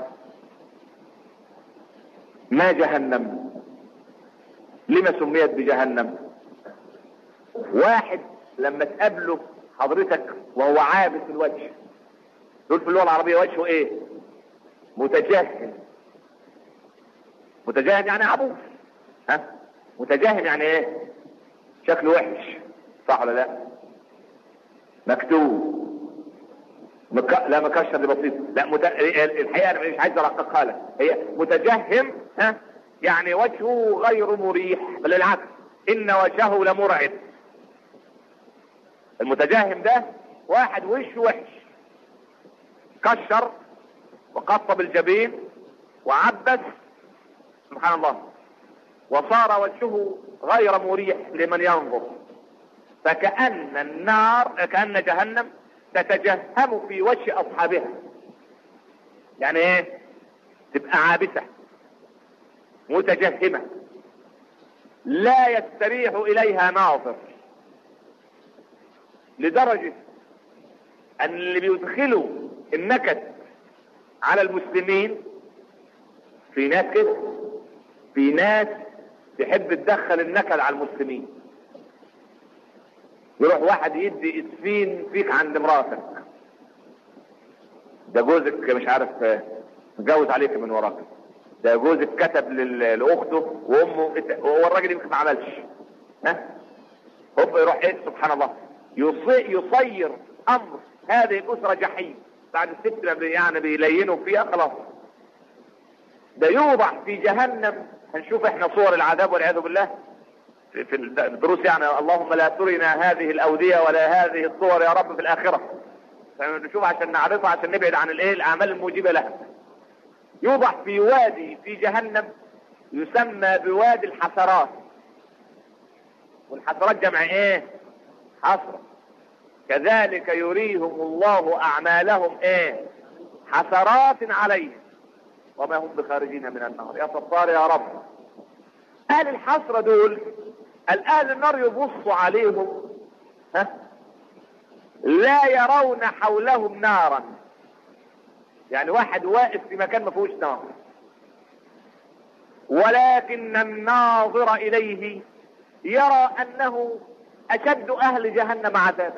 ما جهنم لما سميت بجهنم واحد لما تقابله حضرتك وهو عابس الوجه دول في اللغه العربيه وجهه ايه متجهم متجاهل يعني عبوس ها متجاهل يعني ايه شكله وحش صح ولا لا مكتوب مك... لا مكشر دي بسيط لا مت... الحقيقه انا مش عايز ارققها لك هي متجهم ها يعني وجهه غير مريح بل العكس ان وجهه لمرعب المتجهم ده واحد وشه وحش كشر وقطب الجبين وعبس سبحان الله وصار وجهه غير مريح لمن ينظر فكأن النار كأن جهنم تتجهم في وجه أصحابها يعني ايه تبقى عابسة متجهمة لا يستريح إليها ناظر لدرجة أن اللي بيدخلوا النكد على المسلمين في ناس كده في ناس تحب تدخل النكد على المسلمين يروح واحد يدي اسفين فيك عند مراتك ده جوزك مش عارف متجوز عليك من وراك ده جوزك كتب لاخته وامه هو الراجل يمكن ما عملش ها هوب يروح ايه سبحان الله يصير امر هذه الاسره جحيم بعد الست يعني بيلينوا فيها خلاص ده يوضع في جهنم هنشوف احنا صور العذاب والعياذ بالله في الدروس يعني اللهم لا ترنا هذه الاودية ولا هذه الصور يا رب في الاخرة نشوف عشان نعرفها عشان نبعد عن الايه الاعمال الموجبة لها يوضع في وادي في جهنم يسمى بوادي الحسرات والحسرات جمع ايه حسرة كذلك يريهم الله اعمالهم ايه حسرات عليهم وما هم بخارجين من النار يا ستار يا رب اهل الحسرة دول الآن النار يبصوا عليهم ها لا يرون حولهم نارا يعني واحد واقف في مكان ما فيهوش نار ولكن الناظر إليه يرى أنه أشد أهل جهنم عذابا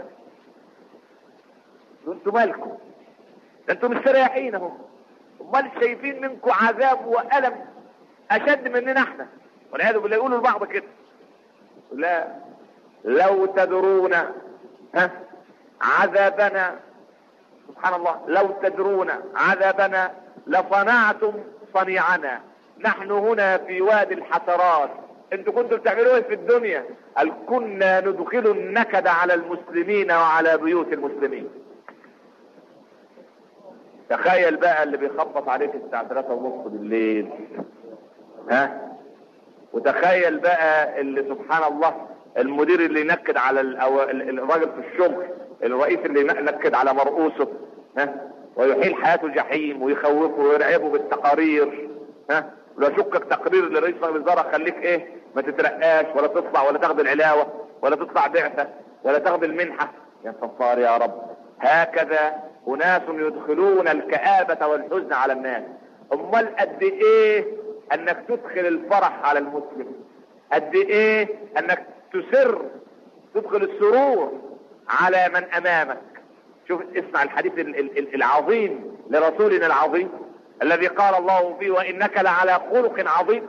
انتم مالكم انتم مستريحين اهو امال شايفين منكم عذاب والم اشد مننا احنا والعياذ بالله يقولوا لبعض كده لا لو تدرون ها عذابنا سبحان الله لو تدرون عذابنا لصنعتم صنيعنا نحن هنا في وادي الحسرات انتوا كنتوا بتعملوا ايه في الدنيا قال كنا ندخل النكد على المسلمين وعلى بيوت المسلمين تخيل بقى اللي بيخبط عليك الساعة 3 ونص بالليل ها وتخيل بقى اللي سبحان الله المدير اللي ينكد على الراجل في الشغل الرئيس اللي ينكد على مرؤوسه ها ويحيل حياته جحيم ويخوفه ويرعبه بالتقارير ها ولو شكك تقرير لرئيس الوزراء خليك ايه ما تترقاش ولا تطلع ولا تاخد العلاوة ولا تطلع بعثة ولا تاخد المنحة يا صفار يا رب هكذا اناس يدخلون الكآبة والحزن على الناس امال قد ايه انك تدخل الفرح على المسلم قد ايه انك تسر تدخل السرور على من امامك شوف اسمع الحديث ال- ال- ال- العظيم لرسولنا العظيم الذي قال الله فيه وانك لعلى خلق عظيم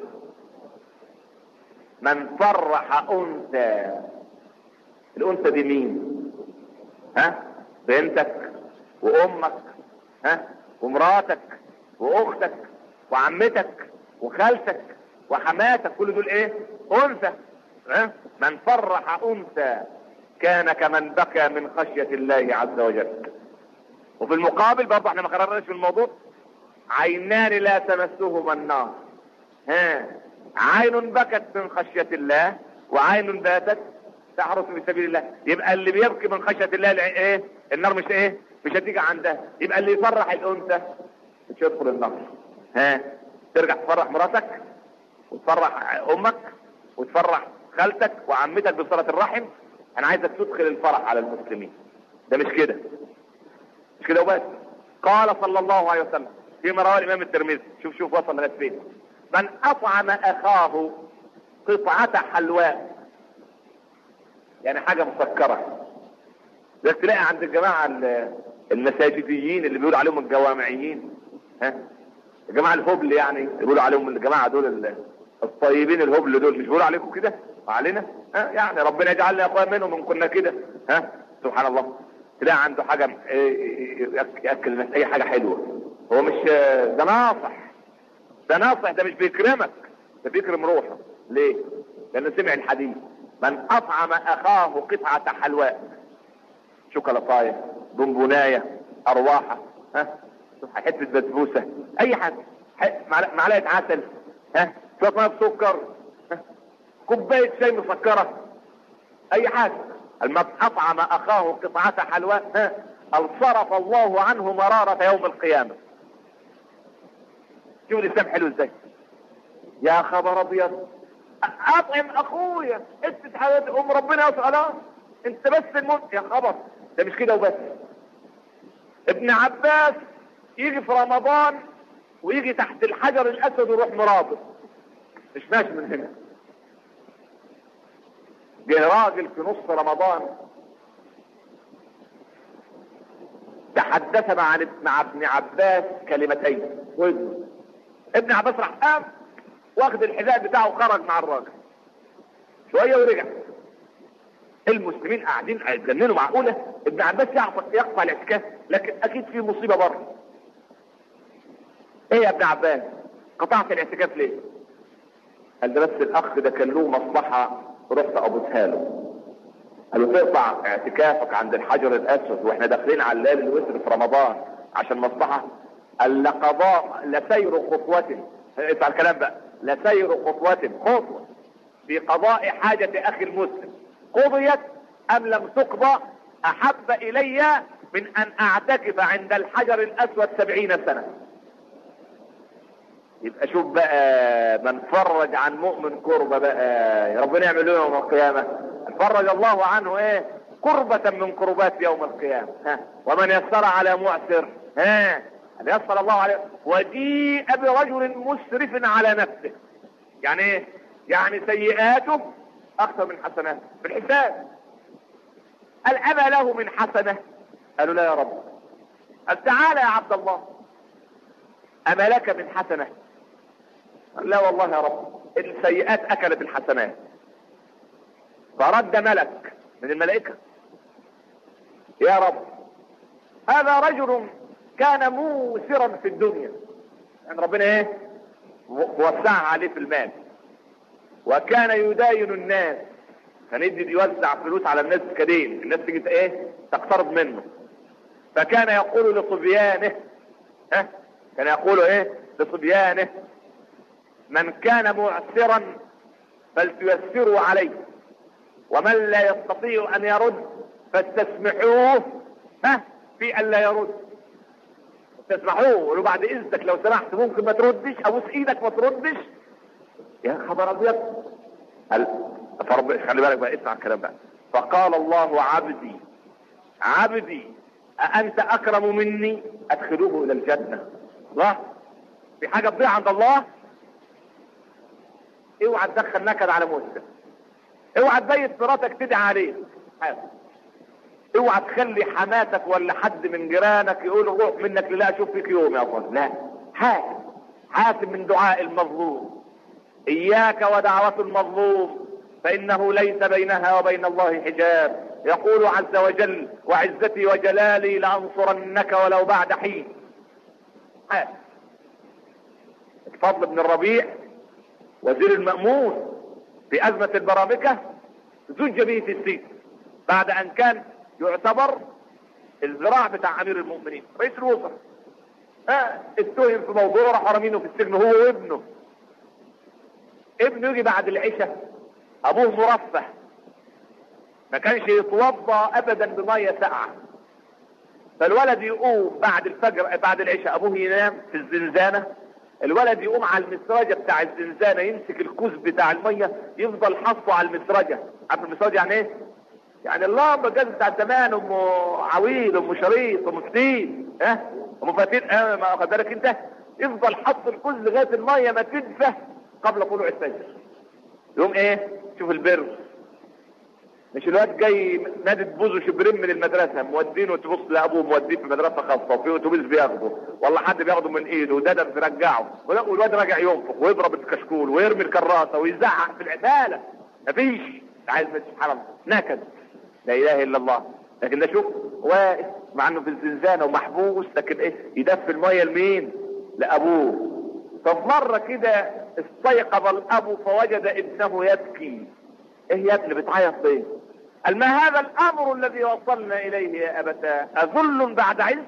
من فرح انثى الانثى دي مين ها بنتك وامك ها ومراتك واختك وعمتك وخالتك وحماتك كل دول ايه انثى ها من فرح انثى كان كمن بكى من خشية الله عز وجل وفي المقابل برضه احنا ما قررناش في الموضوع عينان لا تمسهما النار ها عين بكت من خشية الله وعين باتت تحرس في سبيل الله يبقى اللي بيبكي من خشية الله الع- ايه النار مش ايه مش هتيجي عندها يبقى اللي يفرح الانثى مش يدخل النار ها ترجع تفرح مراتك وتفرح امك وتفرح خالتك وعمتك بصلة الرحم انا عايزك تدخل الفرح على المسلمين ده مش كده مش كده وبس قال صلى الله عليه وسلم فيما رواه الامام الترمذي شوف شوف وصل لغايه فين من اطعم اخاه قطعة حلواء يعني حاجة مسكرة ده تلاقي عند الجماعة ال- المساجديين اللي بيقولوا عليهم الجوامعيين ها الجماعة الهبل يعني بيقولوا عليهم الجماعة دول ال- الطيبين الهبل دول مش بيقولوا عليكم كده وعلينا ها يعني ربنا يجعلنا يا اخويا منهم ان كنا كده ها سبحان الله تلاقي عنده حاجة إيه، يأك- ياكل الناس اي حاجة حلوة هو مش ده ناصح ده ناصح ده مش بيكرمك ده بيكرم روحه ليه لانه سمع الحديث من اطعم اخاه قطعة حلواء شوكولاتايه بونبونايه ارواحه ها حته بسبوسه اي حاجه ح- معلقه معلقة عسل ها شويه ميه بسكر ها؟ كوبايه شاي مسكره اي حاجه المن اطعم اخاه قطعة حلواء ها الصرف الله عنه مرارة يوم القيامة شوف الاسلام حلو ازاي يا خبر ابيض اطعم اخويا انت حياتي ام ربنا خلاص انت بس الموت يا خبر ده مش كده وبس ابن عباس يجي في رمضان ويجي تحت الحجر الاسود ويروح مرابط مش ماشي من هنا جه راجل في نص رمضان تحدث مع مع ابن عباس كلمتين وزن ابن عباس راح قام واخد الحذاء بتاعه وخرج مع الراجل شوية ورجع المسلمين قاعدين هيتجننوا معقولة ابن عباس يقطع يقطع الاعتكاف لكن اكيد في مصيبة بره ايه يا ابن عباس قطعت الاعتكاف ليه قال ده بس الاخ ده كان له مصلحة رحت ابوسها له قال له تقطع اعتكافك عند الحجر الاسود واحنا داخلين على الليل الوتر في رمضان عشان مصلحة قال لقضاء لسير خطوة اسمع الكلام بقى لسير خطوة خطوة في قضاء حاجة اخي المسلم قضيت ام لم تقضى احب الي من ان اعتكف عند الحجر الاسود سبعين سنة يبقى شوف بقى من فرج عن مؤمن كربة بقى يا ربنا يعمل له يوم القيامة فرج الله عنه ايه كربة من كربات يوم القيامة ها ومن يسر على معسر ها أن يسر الله عليه وجيء برجل مسرف على نفسه يعني ايه يعني سيئاته اكثر من حسناته في الحساب قال أما له من حسنة قالوا لا يا رب قال تعالى يا عبد الله أما لك من حسنة قال لا والله يا رب السيئات أكلت الحسنات فرد ملك من الملائكة يا رب هذا رجل كان موسرا في الدنيا يعني ربنا ايه وسعها عليه في المال وكان يداين الناس كان يدي يوزع فلوس على الناس كدين الناس تيجي ايه تقترض منه فكان يقول لصبيانه ها كان يقول ايه لصبيانه من كان معسرا فلتيسروا عليه ومن لا يستطيع ان يرد فاستسمحوه ها في ان لا يرد تسمحوه ولو بعد اذنك لو سمحت ممكن ما تردش ابوس ايدك ما تردش يا خبر ابيض هل فرب خلي بالك بقى اسمع الكلام بقى فقال الله عبدي عبدي أأنت أكرم مني أدخلوه إلى الجنة الله في حاجة تضيع عند الله اوعى تدخل نكد على مسلم اوعى تبيت مراتك تدعي عليه اوعى تخلي حماتك ولا حد من جيرانك يقول روح منك لله اشوف فيك يوم يا اخوان لا حاسب حاسب من دعاء المظلوم اياك ودعوة المظلوم فانه ليس بينها وبين الله حجاب يقول عز وجل وعزتي وجلالي لانصرنك ولو بعد حين حاسب الفضل بن الربيع وزير المأمون في أزمة البرامكة زج به في السجن بعد أن كان يعتبر الذراع بتاع أمير المؤمنين رئيس الوزراء آه اتهم في موضوع راح رامينه في السجن هو وابنه ابنه يجي بعد العشاء أبوه مرفه ما كانش يتوضا ابدا بميه ساقعه فالولد يقوم بعد الفجر بعد العشاء ابوه ينام في الزنزانه الولد يقوم على المسرجه بتاع الزنزانه يمسك الكوز بتاع الميه يفضل حاطه على المسرجه عارف المسرجه يعني ايه؟ يعني اللمبه الجاز بتاع زمان ام عويل ام شريط ام فتيل ها ام فتيل اه ما واخد بالك انت يفضل حط الكوز لغايه الميه ما تدفى قبل طلوع الفجر يقوم ايه؟ شوف البر مش الواد جاي نادي بوزو شبرين من المدرسة مودينه تبص لأبوه موديه في مدرسة خاصة وفي أتوبيس بياخده والله حد بياخده من إيده ودادا بيرجعه والواد راجع ينفخ ويضرب الكشكول ويرمي الكراسة ويزعق في العدالة مفيش عايز سبحان الله نكد لا إله إلا الله لكن ده شوف واقف مع إنه في الزنزانة ومحبوس لكن إيه يدفي المية لمين؟ لأبوه ففي مرة كده استيقظ الأب فوجد ابنه يبكي ايه يا ابني بتعيط ليه قال ما هذا الامر الذي وصلنا اليه يا ابتاه اذل بعد عز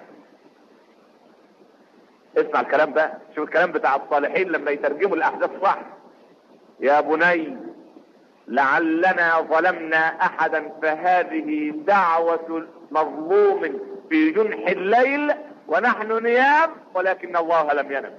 اسمع الكلام بقى شوف الكلام بتاع الصالحين لما يترجموا الاحداث صح يا بني لعلنا ظلمنا احدا فهذه دعوة مظلوم في جنح الليل ونحن نيام ولكن الله لم ينم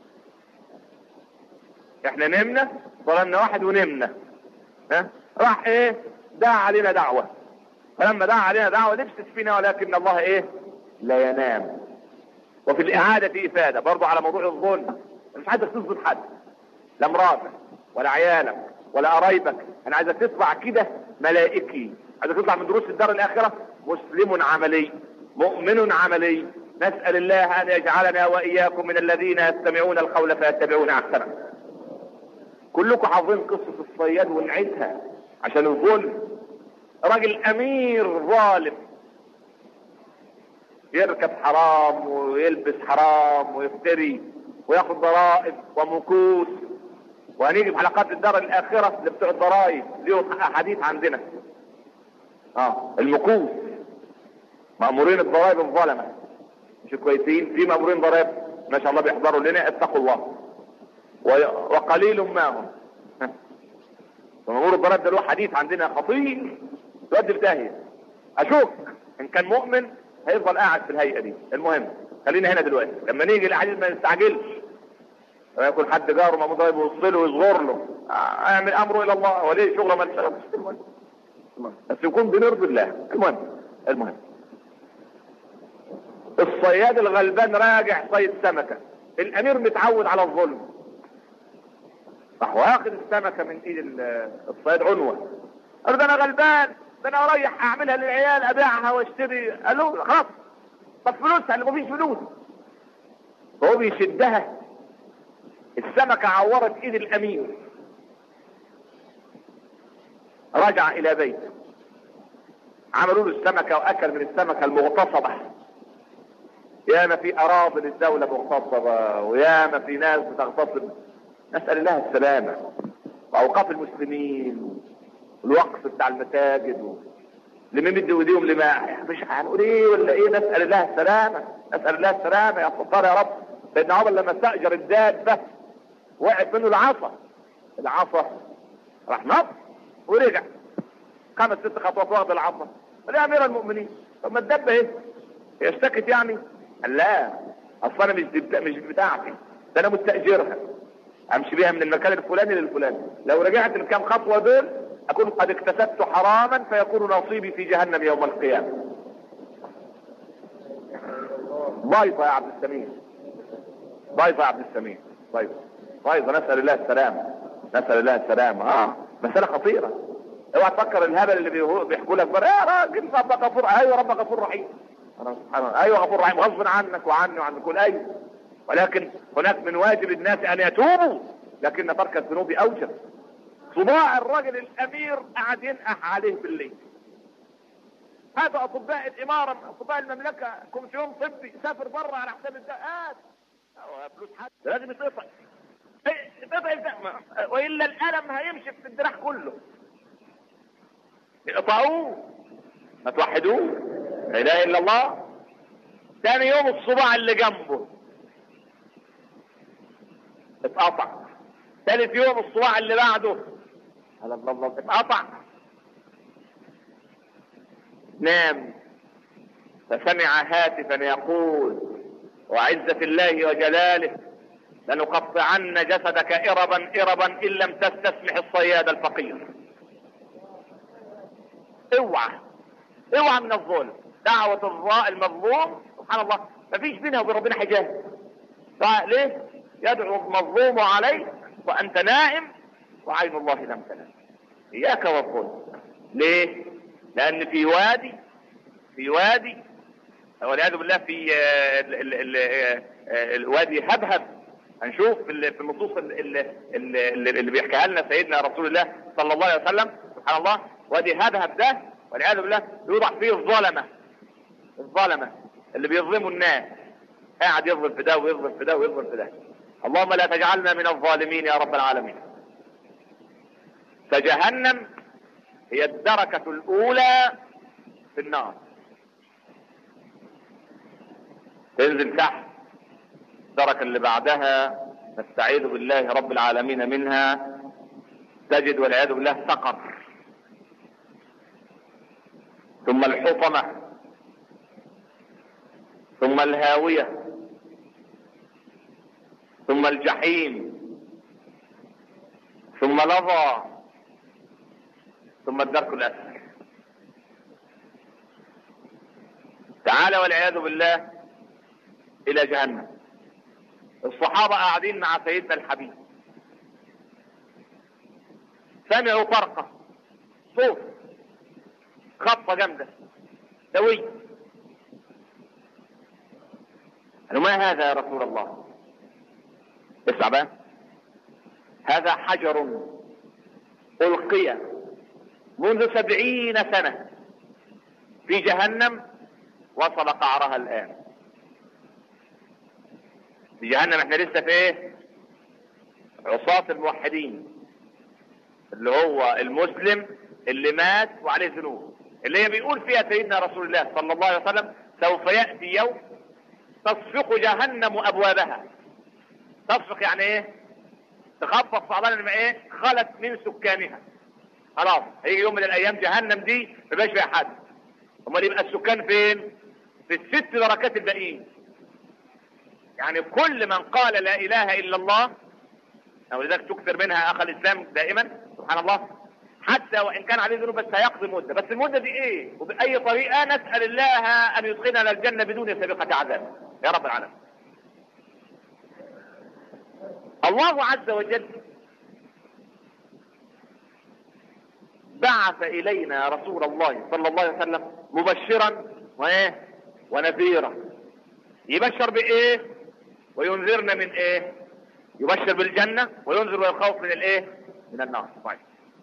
احنا نمنا ظلمنا واحد ونمنا ها راح ايه دعا علينا دعوة فلما دعا علينا دعوة لبست فينا ولكن الله ايه لا ينام وفي الاعادة افادة برضو على موضوع الظلم مش عايزك تظلم حد لا مراتك ولا عيالك ولا قرايبك انا عايزك تطلع كده ملائكي عايزك تطلع من دروس الدار الاخرة مسلم عملي مؤمن عملي نسأل الله ان يجعلنا واياكم من الذين يستمعون القول فيتبعون احسنه كلكم حافظين قصة الصياد ونعيتها عشان الظلم راجل امير ظالم يركب حرام ويلبس حرام ويفتري وياخد ضرائب ومكوس وهنيجي في حلقات الدار الاخرة اللي بتوع الضرائب ليهم حديث عندنا اه المكوس مأمورين الضرائب الظلمة مش كويسين في مأمورين ضرائب ما شاء الله بيحضروا لنا اتقوا الله وقليل ما هم ومأمور الضرائب ده له حديث عندنا خطير يودي في داهية اشوف ان كان مؤمن هيفضل قاعد في الهيئة دي المهم خلينا هنا دلوقتي لما نيجي الاحاديث ما نستعجلش لما يكون حد جاره مأمور ضرائب يوصل له ويصغر له اعمل امره الى الله وليه شغله ما تشتغلش المهم بس يكون بنرضي الله المهم المهم الصياد الغلبان راجع صيد سمكة الامير متعود على الظلم راح واخد السمكة من ايد الصياد عنوة قال ده انا غلبان ده انا رايح اعملها للعيال ابيعها واشتري قال له خلاص طب فلوسها اللي مفيش فلوس فهو بيشدها السمكة عورت ايد الامير رجع الى بيته عملوا له السمكة واكل من السمكة المغتصبة ياما في اراضي للدولة مغتصبة وياما في ناس بتغتصب نسأل الله السلامة واوقاف المسلمين والوقف بتاع المساجد و... لمين بدي وديهم لما مش هنقول ايه ولا ايه نسأل الله السلامة نسأل الله السلامة يا ستار يا رب سيدنا عمر لما استأجر الدابة وقعت منه العصا العصا راح نط ورجع خمس ست خطوات واخد العصا قال يا امير المؤمنين طب ما الدابة ايه هي اشتكت يعني قال لا اصلا انا مش بتا... مش بتاعتي ده انا مستأجرها امشي بيها من المكان الفلاني للفلاني لو رجعت الكام خطوة دول اكون قد اكتسبت حراما فيكون نصيبي في جهنم يوم القيامة بايظة يا عبد السميع بايظة يا عبد السميع بايظة بايظة نسأل الله السلامة نسأل الله السلامة اه مسألة خطيرة اوعى تفكر الهبل اللي بيهو- بيحكوا لك بره يا راجل ربك غفور ايوه ربك غفور رحيم أنا سبحان الله ايوه غفور رحيم غصب عنك وعني وعن كل ايوه ولكن هناك من واجب الناس ان يتوبوا لكن ترك الذنوب اوجب صباع الرجل الامير قاعد ينقح عليه بالليل هذا اطباء الاماره اطباء المملكه كومسيون طبي سافر بره على حساب الدقات هو فلوس حد ده لازم يتقطع إيه، يتقطع الدق- ما- والا الالم هيمشي في الدراع كله اقطعوه ما توحدوه لا اله الا الله ثاني يوم الصباع اللي جنبه اتقطع ثالث يوم الصباع اللي بعده على الله الله اتقطع نام فسمع هاتفا يقول وعزة الله وجلاله لنقطعن جسدك إربا إربا إن لم تستسمح الصياد الفقير اوعى اوعى من الظلم دعوة الضاء المظلوم سبحان الله ما فيش بينها وبين ربنا حجاب فليه يدعو المظلوم عليك وأنت نائم وعين الله لم تنام إياك والظلم ليه لأن في وادي في وادي والعياذ بالله في آه، ال- ال- ال- آه، آه، الوادي هبهب هنشوف في ال- في النصوص ال- ال- ال- ال- اللي بيحكيها لنا سيدنا رسول الله صلى الله عليه وسلم سبحان الله وادي هبهب ده والعياذ بالله يوضع فيه الظلمه الظلمه اللي بيظلموا الناس قاعد يظلم في ده ويظلم في ده ويظلم في ده اللهم لا تجعلنا من الظالمين يا رب العالمين فجهنم هي الدركة الأولى في النار تنزل تحت الدركة اللي بعدها نستعيذ بالله رب العالمين منها تجد والعياذ بالله سقر ثم الحطمة ثم الهاوية ثم الجحيم ثم لظى ثم الدرك الأسفل تعالى والعياذ بالله إلى جهنم الصحابة قاعدين مع سيدنا الحبيب سمعوا طرقة صوت خبطة جامدة سوي قالوا ما هذا يا رسول الله اسمع بقى هذا حجر ألقي منذ سبعين سنة في جهنم وصل قعرها الآن في جهنم احنا لسه في ايه عصاة الموحدين اللي هو المسلم اللي مات وعليه ذنوب اللي هي بيقول فيها سيدنا رسول الله صلى الله عليه وسلم سوف يأتي يوم تصفق جهنم أبوابها تصفق يعني ايه تخبط صعبان لما ايه خلت من سكانها خلاص هيجي يوم من الايام جهنم دي ما بقاش فيها حد امال يبقى السكان فين في الست دركات الباقيين يعني كل من قال لا اله الا الله او لذلك تكثر منها اخ الاسلام دائما سبحان الله حتى وان كان عليه ذنوب بس هيقضي مده بس المده دي ايه وباي طريقه نسال الله ان يدخلنا الجنه بدون سابقه عذاب يا رب العالمين الله عز وجل بعث الينا رسول الله صلى الله عليه وسلم مبشرا وايه ونذيرا يبشر بايه وينذرنا من ايه يبشر بالجنة وينذر والخوف من الايه من النار طيب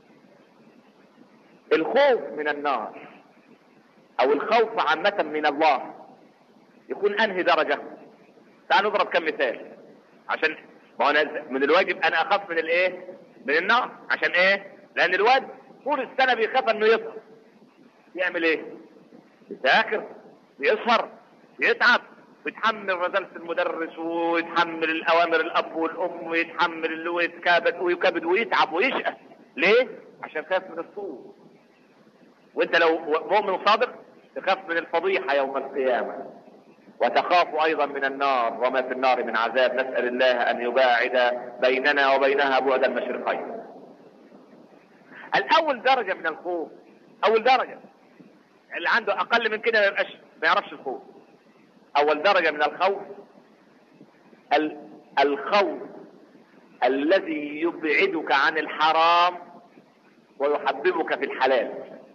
الخوف من النار او الخوف عامة من الله يكون انهي درجة تعال نضرب كم مثال عشان ما هو أنا من الواجب انا اخاف من الايه من النار عشان ايه لان الواد طول السنة بيخاف انه يسهر يعمل ايه يذاكر بيسهر بيتعب ويتحمل رذالة المدرس ويتحمل الأوامر الأب والأم ويتحمل اللي ويتكابد ويكبد ويتعب ويشقى ليه؟ عشان خاف من الصوت وانت لو مؤمن صادق تخاف من الفضيحة يوم القيامة وتخاف أيضا من النار وما في النار من عذاب نسأل الله أن يباعد بيننا وبينها بعد المشرقين الأول درجة من الخوف أول درجة اللي عنده أقل من كده ما يبقاش ما يعرفش الخوف اول درجة من الخوف ال- الخوف الذي يبعدك عن الحرام ويحببك في الحلال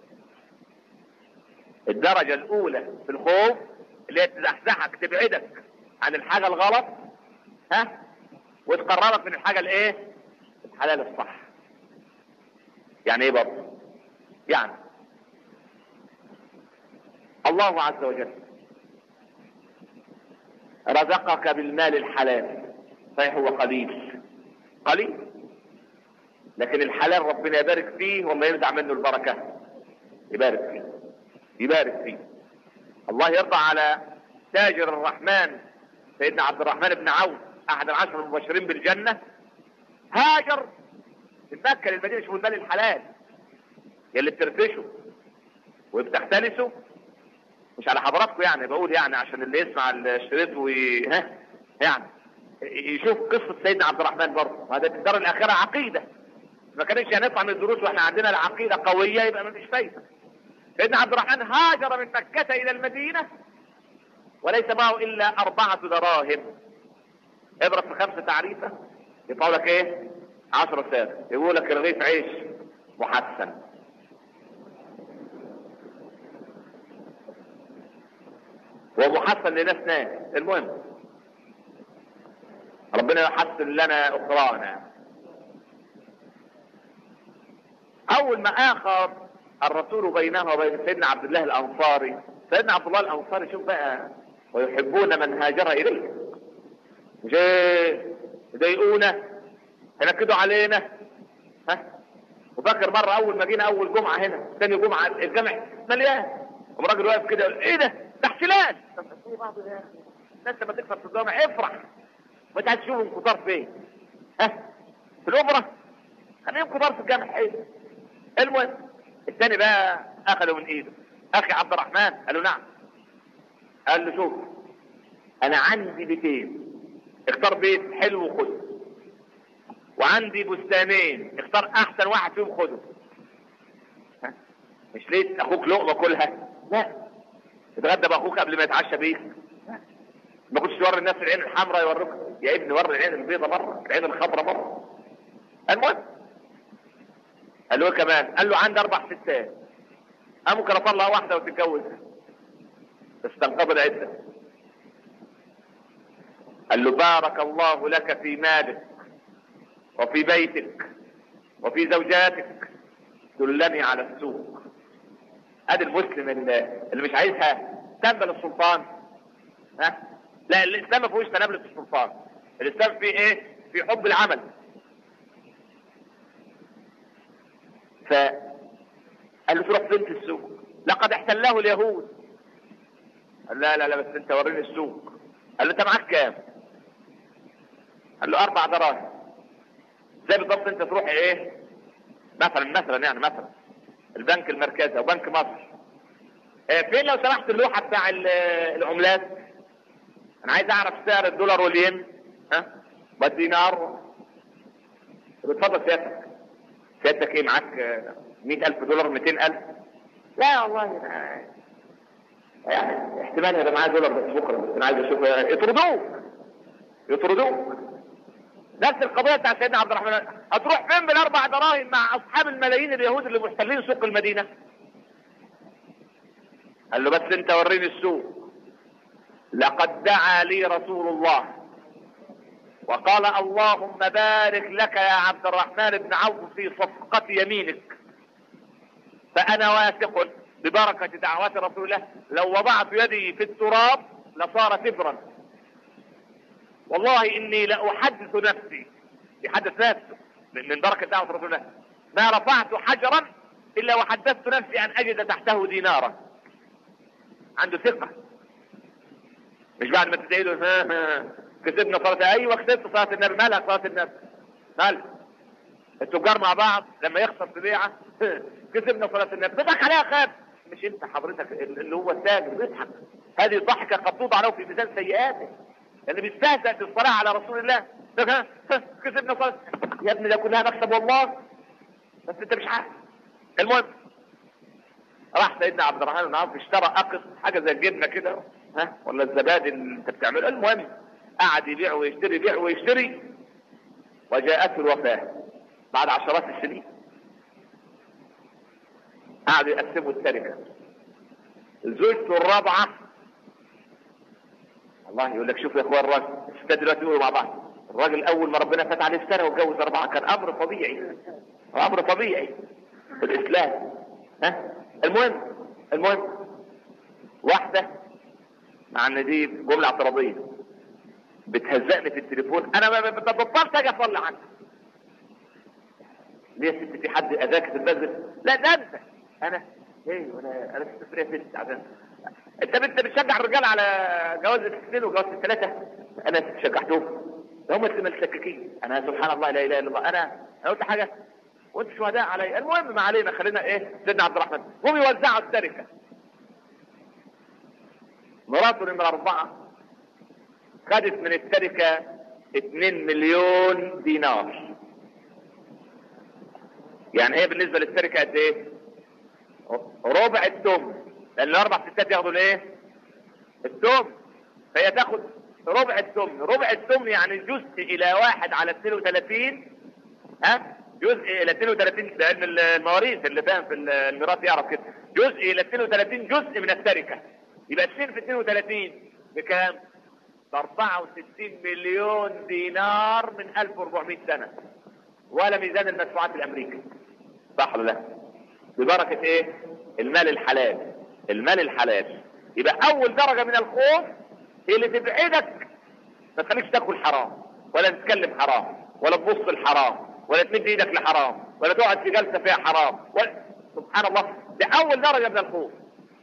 الدرجة الأولى في الخوف اللي هي تزحزحك تبعدك عن الحاجة الغلط ها وتقربك من الحاجة الايه الحلال الصح يعني ايه برضه يعني الله عز وجل رزقك بالمال الحلال صحيح هو قليل قليل لكن الحلال ربنا يبارك فيه وما ينزع منه البركة يبارك فيه يبارك فيه الله يرضى على تاجر الرحمن سيدنا عبد الرحمن بن عوف احد العشر المبشرين بالجنة هاجر من مكة للمدينة شوفوا المال الحلال يلي بترفشه وبتختلسه مش على حضراتكم يعني بقول يعني عشان اللي يسمع الشريط وي... ها يعني يشوف قصة سيدنا عبد الرحمن برضه هذا في الدار الأخيرة عقيدة ما كانش هنطلع من الدروس واحنا عندنا العقيدة قوية يبقى ما فيش فايدة سيدنا عبد الرحمن هاجر من مكة إلى المدينة وليس معه إلا أربعة دراهم اضرب في خمسة تعريفة يطلع لك ايه عشرة ساعة يقول لك رغيف عيش محسن ومحسن لناس ناس المهم ربنا يحسن لنا اخرانا اول ما اخر الرسول بينه وبين سيدنا عبد الله الانصاري سيدنا عبد الله الانصاري شوف بقى ويحبون من هاجر اليه مش يضايقونا هينكدوا علينا ها وفاكر مره اول ما جينا اول جمعه هنا ثاني جمعه الجامع مليان قام راجل واقف كده يقول ايه ده ده احتلال طب ايه بعض يا اخي الناس لما تكسر في الجامع افرح ما تعال تشوف انكسار فين ها في الاوبرا خليهم كبار في الجامع حلو المهم الثاني بقى اخذه من ايده اخي عبد الرحمن قال له نعم قال له شوف انا عندي بيتين اختار بيت حلو وخده وعندي بستانين اختار احسن واحد فيهم خده ها؟ مش ليه اخوك لقمه كلها لا اتغدى باخوك قبل ما يتعشى بيك ما كنتش توري الناس العين الحمراء يوريك يا ابني وري العين البيضاء مره العين الخضراء مره المهم قال له ايه كمان قال له عندي اربع ستات انا ممكن اطلع واحده وتتجوزها بس تنقبض عده قال له بارك الله لك في مالك وفي بيتك وفي زوجاتك دلني على السوق ادي المسلم اللي, اللي مش عايزها تنبل السلطان ها لا الاسلام ما فيهوش تنابلة السلطان الاسلام فيه ايه في حب العمل ف قال له تروح فين في السوق لقد احتله اليهود قال لا لا لا بس انت وريني السوق قال له انت معاك كام قال له اربع دراهم زي بالضبط انت تروح ايه مثلا مثلا يعني مثلا البنك المركزي او بنك مصر اه فين لو سمحت اللوحه بتاع العملات انا عايز اعرف سعر الدولار والين ها والدينار اتفضل سيادتك سيادتك ايه معاك مئة ألف دولار مئتين ألف لا والله يعني احتمال يبقى معايا دولار بس بكره بس انا عايز اشوف يطردوك يطردوك نفس القضيه بتاع سيدنا عبد الرحمن هتروح فين بالاربع دراهم مع اصحاب الملايين اليهود اللي محتلين سوق المدينه قال له بس انت وريني السوق لقد دعا لي رسول الله وقال اللهم بارك لك يا عبد الرحمن بن عوف في صفقة يمينك فأنا واثق ببركة دعوات رسول الله لو وضعت يدي في التراب لصار تبرا والله إني لأحدث نفسي يحدث نفسه من بركة دعوة رسول الله ما رفعت حجرا إلا وحدثت نفسي أن أجد تحته دينارا عنده ثقة مش بعد ما تدعي له ها ها كسبنا صلاة ايوه كسبت صلاة النبي مالها صلاة النبي مالها التجار مع بعض لما يخسر في بيعة كسبنا صلاة النبي تضحك عليها خاب مش انت حضرتك اللي هو التاجر بيضحك هذه ضحكة قد توضع له في ميزان سيئاته اللي بيستهزأ في الصلاة على رسول الله ها كسبنا صلاة يا ابني ده كلها مكسب والله بس انت مش عارف المهم راح سيدنا عبد الرحمن بن عوف اشترى اقص حاجه زي الجبنه كده ها ولا الزبادي اللي انت بتعمله المهم قعد يبيع ويشتري يبيع ويشتري وجاءته الوفاه بعد عشرات السنين قعدوا يقسموا التركه زوجته الرابعه الله يقول لك شوف يا اخوان الراجل الستات دلوقتي يقولوا مع بعض الراجل اول ما ربنا فتح عليه السنه واتجوز اربعه كان امر طبيعي امر طبيعي في الاسلام ها المهم المهم واحده مع ان دي جمله اعتراضيه بتهزقني في التليفون انا ما بطلت اجي اصلي عنك ليه يا ست في حد اذاك في المسجد لا ده انت انا ايه وانا انا ست يا ست عشان انت انت بتشجع الرجال على جواز الاثنين وجواز الثلاثه انا شجعتهم هم اللي متلككين انا سبحان الله لا اله الا الله انا انا قلت حاجه وانت شهداء علي المهم ما علينا خلينا ايه سيدنا عبد الرحمن هم يوزعوا التركه مراته نمرة أربعة خدت من التركة 2 مليون دينار يعني هي بالنسبة للتركة قد ايه؟ ربع التم لأن الأربع ستات ياخدوا الايه؟ التم فهي تاخد ربع التم ربع التم يعني جزء إلى واحد على 32 ها؟ جزء إلى 32 لأن المواريث اللي فاهم في الميراث يعرف كده جزء إلى 32 جزء من التركة يبقى 2 في 32 بكام؟ ب 64 مليون دينار من 1400 سنة ولا ميزان المدفوعات الأمريكي صح ولا لا؟ ببركة إيه؟ المال الحلال المال الحلال يبقى أول درجة من الخوف هي اللي تبعدك ما تخليكش تاكل حرام ولا تتكلم حرام ولا تبص الحرام ولا تمد ايدك لحرام ولا تقعد في جلسة فيها حرام ولا سبحان الله دي أول درجة من الخوف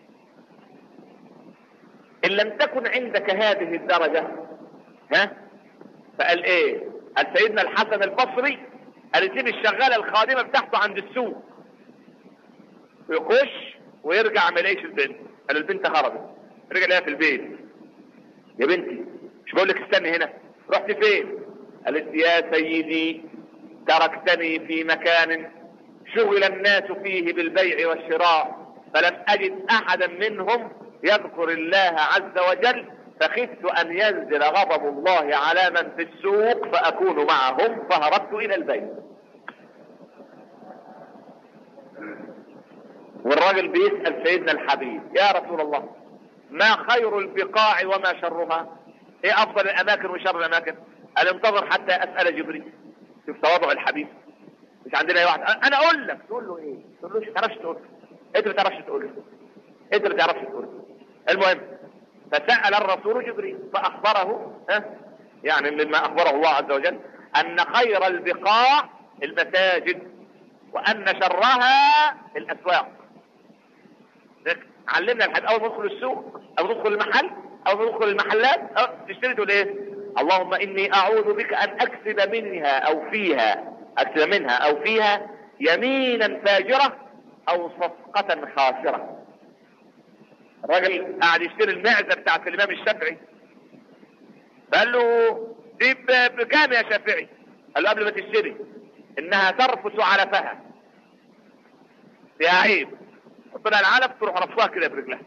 ان لم تكن عندك هذه الدرجة ها فقال ايه قال سيدنا الحسن البصري قال يسيب الشغالة الخادمة بتاعته عند السوق ويخش ويرجع ما يلاقيش البنت قال البنت هربت رجع لها في البيت يا بنتي مش بقول لك استني هنا رحت فين قالت يا سيدي تركتني في مكان شغل الناس فيه بالبيع والشراء فلم اجد احدا منهم يذكر الله عز وجل فخفت ان ينزل غضب الله على من في السوق فاكون معهم فهربت الى البيت والراجل بيسأل سيدنا الحبيب يا رسول الله ما خير البقاع وما شرها ايه افضل الاماكن وشر الاماكن قال انتظر حتى اسأل جبريل شوف تواضع الحبيب مش عندنا واحد انا اقول لك تقول له ايه تقول له مش تعرفش تقول انت ما تعرفش تقول له انت ما تعرفش تقول المهم فسأل الرسول جبريل فأخبره ها يعني مما أخبره الله عز وجل أن خير البقاع المساجد وأن شرها الأسواق علمنا الحد أول ما ندخل السوق أو ندخل المحل أو ندخل المحلات أو تشتري تقول إيه اللهم إني أعوذ بك أن أكسب منها أو فيها أكسب منها أو فيها يمينا فاجرة أو صفقة خاسرة الراجل قاعد يشتري المعزة بتاعت الإمام الشافعي قال له دي بكام يا شافعي قال له قبل ما تشتري إنها ترفس علفها فيها عيب حط لها العلف تروح رفوها كده برجلها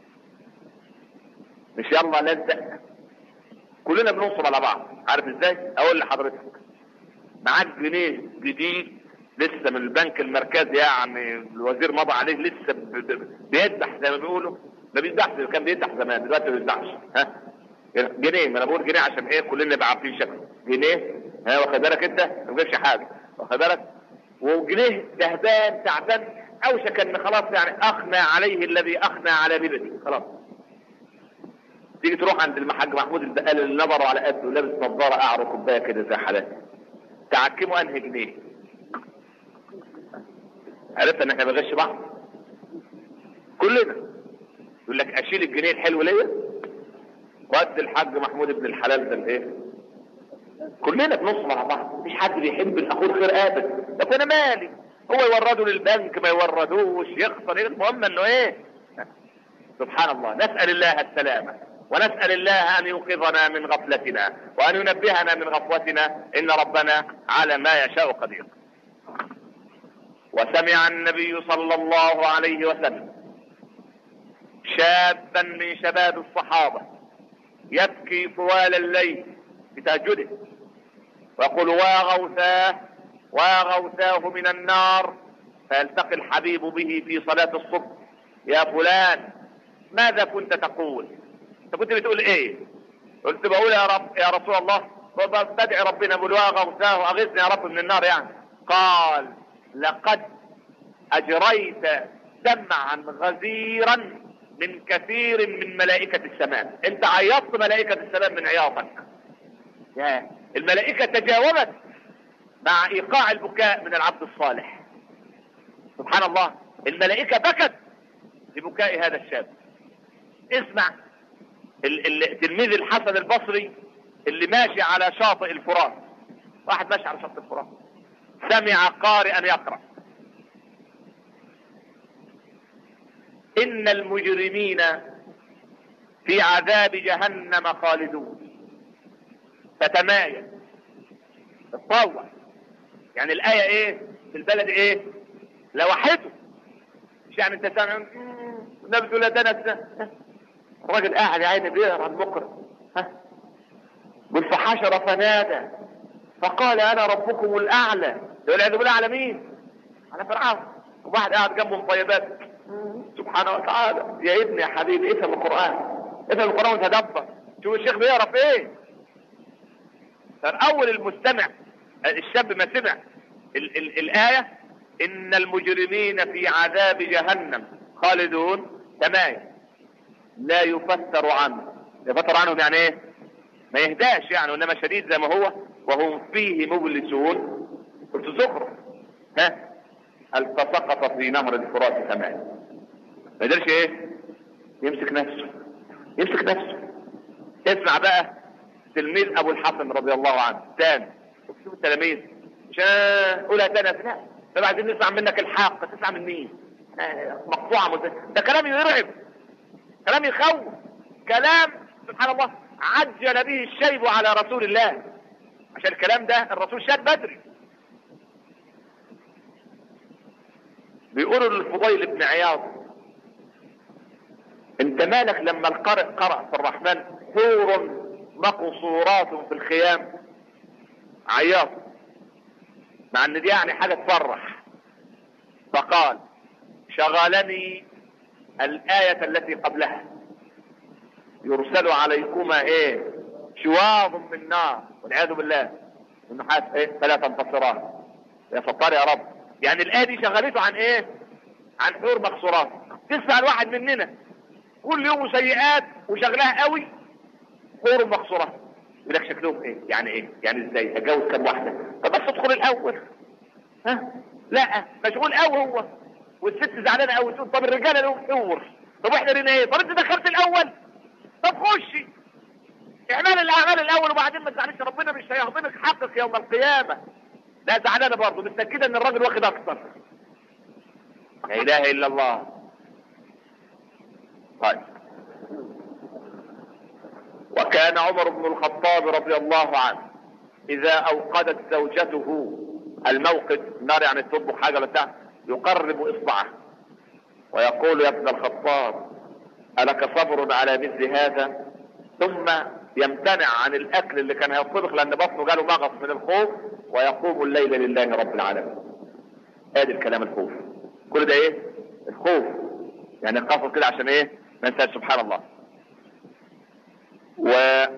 مش يلا لزق كلنا بنوصل على بعض عارف ازاي اقول لحضرتك معاك جنيه جديد لسه من البنك المركزي يعني الوزير مضى عليه لسه بيدح زي ما بيقولوا ما بيدحش كان بيدح زمان دلوقتي ما بيدحش ها جنيه ما انا بقول جنيه عشان ايه كلنا نبقى عارفين شكله جنيه ها واخد بالك انت ما تجيبش حاجه واخد بالك وجنيه دهبان تعبان اوشك ان خلاص يعني اخنى عليه الذي اخنى على بلدي خلاص تيجي تروح عند المحاج محمود البقال اللي نظره على قده ولابس نظاره قعر كوبايه كده زي حالاتي تعكمه انهي جنيه عرفت ان احنا بنغش بعض كلنا يقول لك اشيل الجنيه الحلو ليا وادي الحاج محمود ابن الحلال ده الايه كلنا بنص مع بعض مفيش حد بيحب الاخوه الخير ابدا طب انا مالي هو يورده للبنك ما يوردوش يخسر ايه المهم انه ايه سبحان الله نسال الله السلامه ونسال الله ان يوقظنا من غفلتنا وان ينبهنا من غفوتنا ان ربنا على ما يشاء قدير وسمع النبي صلى الله عليه وسلم شابا من شباب الصحابة يبكي طوال الليل بتهجده ويقول واغوثاه واغوثاه من النار فيلتقي الحبيب به في صلاة الصبح يا فلان ماذا كنت تقول انت كنت بتقول ايه قلت بقول يا رب يا رسول الله بدعي ربنا بلواغ وغثاه واغثني يا رب من النار يعني قال لقد اجريت دمعا غزيرا من كثير من ملائكة السماء انت عيطت ملائكة السماء من عياطك يا الملائكة تجاوبت مع ايقاع البكاء من العبد الصالح سبحان الله الملائكة بكت لبكاء هذا الشاب اسمع التلميذ الحسن البصري اللي ماشي على شاطئ الفرات واحد ماشي على شاطئ الفرات سمع قارئا يقرأ إن المجرمين في عذاب جهنم خالدون تتمايل تتطور يعني الآية ايه في البلد ايه لوحته مش يعني انت سامع نبذ لدنا الراجل قاعد يا عيني بيقرا المقرأ ها قل فحشر فنادى فقال انا ربكم الاعلى يقول عياذ بالله على مين على فرعون وواحد قاعد جنبه مطيبات سبحانه وتعالى يا ابني يا حبيبي افهم القران افهم القران وتدبر شوف الشيخ بيقرا في ايه اول المستمع الشاب ما سمع ال ال الايه ان المجرمين في عذاب جهنم خالدون تمام لا يفتر عنه يفتر عنهم يعني ايه ما يهداش يعني وانما شديد زي ما هو وهم فيه مبلسون قلت زخرف ها هل فسقط في نهر الفرات تمام ما يقدرش ايه يمسك نفسه يمسك نفسه اسمع بقى تلميذ ابو الحسن رضي الله عنه تاني شوف التلاميذ مش قولها تاني لا طب عايزين نسمع منك الحق تسمع من مين مقطوعه مزيد. ده كلام يرعب كلام يخوف كلام سبحان الله عجل به الشيب على رسول الله عشان الكلام ده الرسول شاب بدري بيقولوا للفضيل بن عياض انت مالك لما القارئ قرأ في الرحمن حور مقصورات في الخيام عياط مع ان دي يعني حاجة تفرح فقال شغلني الآية التي قبلها يرسل عليكما ايه شواظ من نار والعياذ بالله النحاس ايه فلا تنتصران يا ستار يا رب يعني الآية دي شغلته عن ايه عن حور مقصورات تسمع الواحد مننا كل يوم سيئات وشغلها قوي حور مقصورات يقول لك شكلهم ايه يعني ايه يعني ازاي اتجوز كام واحده طب بس ادخل الاول ها لا مشغول قوي هو والست زعلانه قوي تقول طب الرجاله لهم حور طب واحنا لينا ايه طب انت دخلت الاول طب خشي اعمال الاعمال الاول وبعدين ما تزعلش ربنا مش هيهضمك حقك يوم القيامه لا زعلانه برضه متاكده ان الراجل واخد اكتر لا اله الا الله طيب وكان عمر بن الخطاب رضي الله عنه اذا اوقدت زوجته الموقد النار يعني تطبخ حاجه بتاع يقرب اصبعه ويقول يا ابن الخطاب الك صبر على مثل هذا ثم يمتنع عن الاكل اللي كان هيطبخ لان بطنه جاله مغص من الخوف ويقوم الليل لله رب العالمين ادي الكلام الخوف كل ده ايه الخوف يعني قصص كده عشان ايه ما ننساش سبحان الله و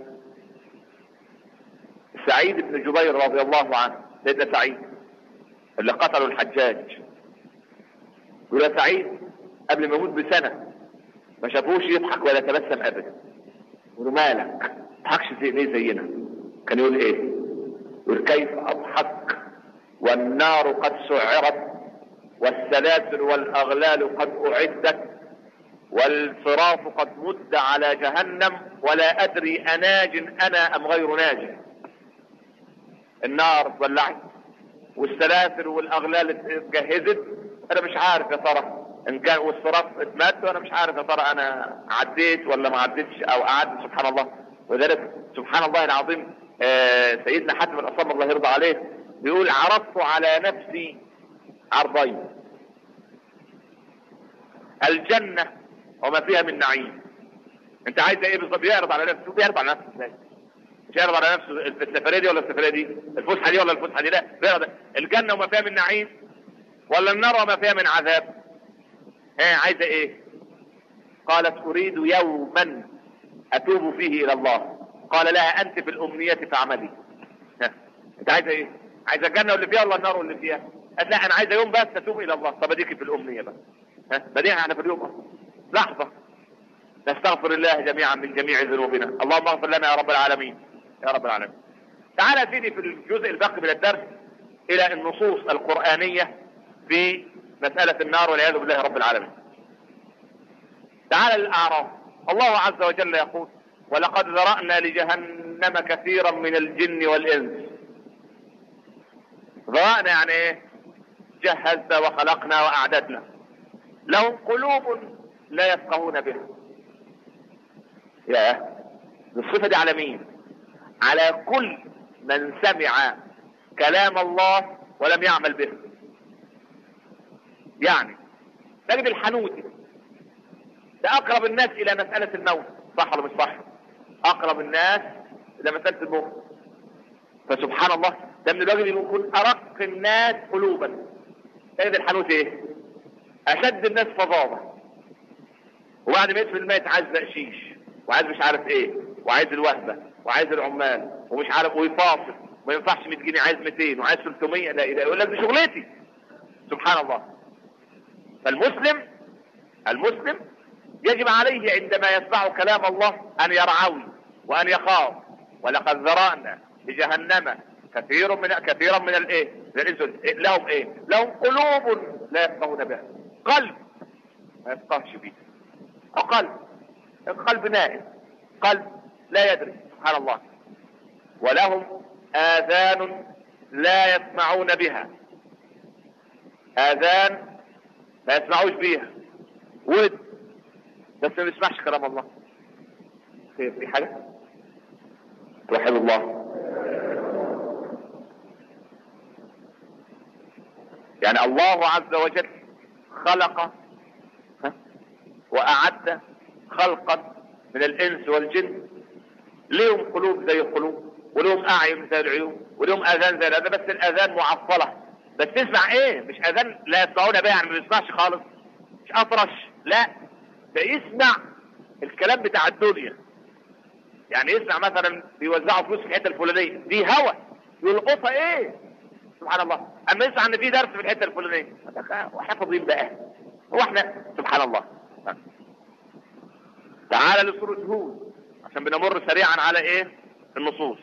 سعيد بن جبير رضي الله عنه سيدنا سعيد اللي قتلوا الحجاج يقول يا سعيد قبل ما يموت بسنة ما شافوش يضحك ولا تبسم ابدا يقولوا مالك ما تضحكش زي ليه زينا كان يقول ايه يقول كيف اضحك والنار قد سعرت والسلاسل والاغلال قد اعدت والصراط قد مد على جهنم ولا ادري اناج انا ام غير ناج النار ولعت والسلاسل والاغلال اتجهزت انا مش عارف يا ترى ان كان والصراط اتمد وانا مش عارف يا ترى انا عديت ولا ما عديتش او قعدت سبحان الله وذلك سبحان الله العظيم آه سيدنا حاتم الاصم الله يرضى عليه بيقول عرضت على نفسي عرضين الجنة وما فيها من نعيم انت عايز ايه بالظبط بيعرض على نفسه بيعرض على نفسه ازاي مش يعرض على نفسه السفريه دي ولا السفريه دي الفسحه دي ولا الفسحه دي لا بيعرض الجنه وما فيها من نعيم ولا النار وما فيها من عذاب ها عايزة ايه قالت اريد يوما اتوب فيه الى الله قال لها انت في الامنية فاعملي ها انت عايزة ايه عايزة الجنة واللي فيها ولا النار واللي فيها قالت لا انا عايزة يوم بس اتوب الى الله طب اديكي في الامنية بقى ها بديها احنا في اليوم لحظة نستغفر الله جميعا من جميع ذنوبنا اللهم اغفر لنا يا رب العالمين يا رب العالمين تعال يا سيدي في الجزء الباقي من الدرس الى النصوص القرآنية في مسألة النار والعياذ بالله رب العالمين تعال للأعراف الله عز وجل يقول ولقد ذرأنا لجهنم كثيرا من الجن والإنس ذرأنا يعني ايه جهزنا وخلقنا وأعددنا لهم قلوب لا يفقهون بها يا الصفة دي على مين على كل من سمع كلام الله ولم يعمل به يعني تجد الحنوتي ده اقرب الناس الى مسألة الموت صح ولا مش صح اقرب الناس الى مسألة الموت فسبحان الله ده من الواجب يكون ارق الناس قلوبا تجد الحنوتي ايه اشد الناس فظاظة وبعد ما يدفن الميت عايز بقشيش وعايز مش عارف ايه وعايز الوهبة وعايز العمال ومش عارف ويفاصل ما ينفعش 100 جنيه عايز 200 وعايز 300 لا اله يقول لك دي شغلتي سبحان الله فالمسلم المسلم يجب عليه عندما يسمع كلام الله ان يرعوي وان يخاف ولقد ذرأنا لجهنم كثير من كثيرا من الايه لهم ايه لهم قلوب لا يفقهون بها قلب ما يفقهش بيه قلب القلب نائم قلب لا يدري سبحان الله ولهم آذان لا يسمعون بها آذان ما يسمعوش بيها ود بس ما بيسمعش كلام الله خير في حاجة توحد الله يعني الله عز وجل خلق وأعد خلقا من الإنس والجن ليهم قلوب زي القلوب ولهم أعين زي العيون ولهم أذان زي الأذان بس الأذان معطلة بس تسمع إيه مش أذان لا يسمعون بها يعني ما بيسمعش خالص مش أطرش لا ده يسمع الكلام بتاع الدنيا يعني يسمع مثلا بيوزعوا فلوس في الحته الفلانيه دي هوا يلقطها ايه سبحان الله اما يسمع ان في درس في الحته الفلانيه وحفظين بقى هو احنا سبحان الله تعال لسورة هود عشان بنمر سريعا على ايه النصوص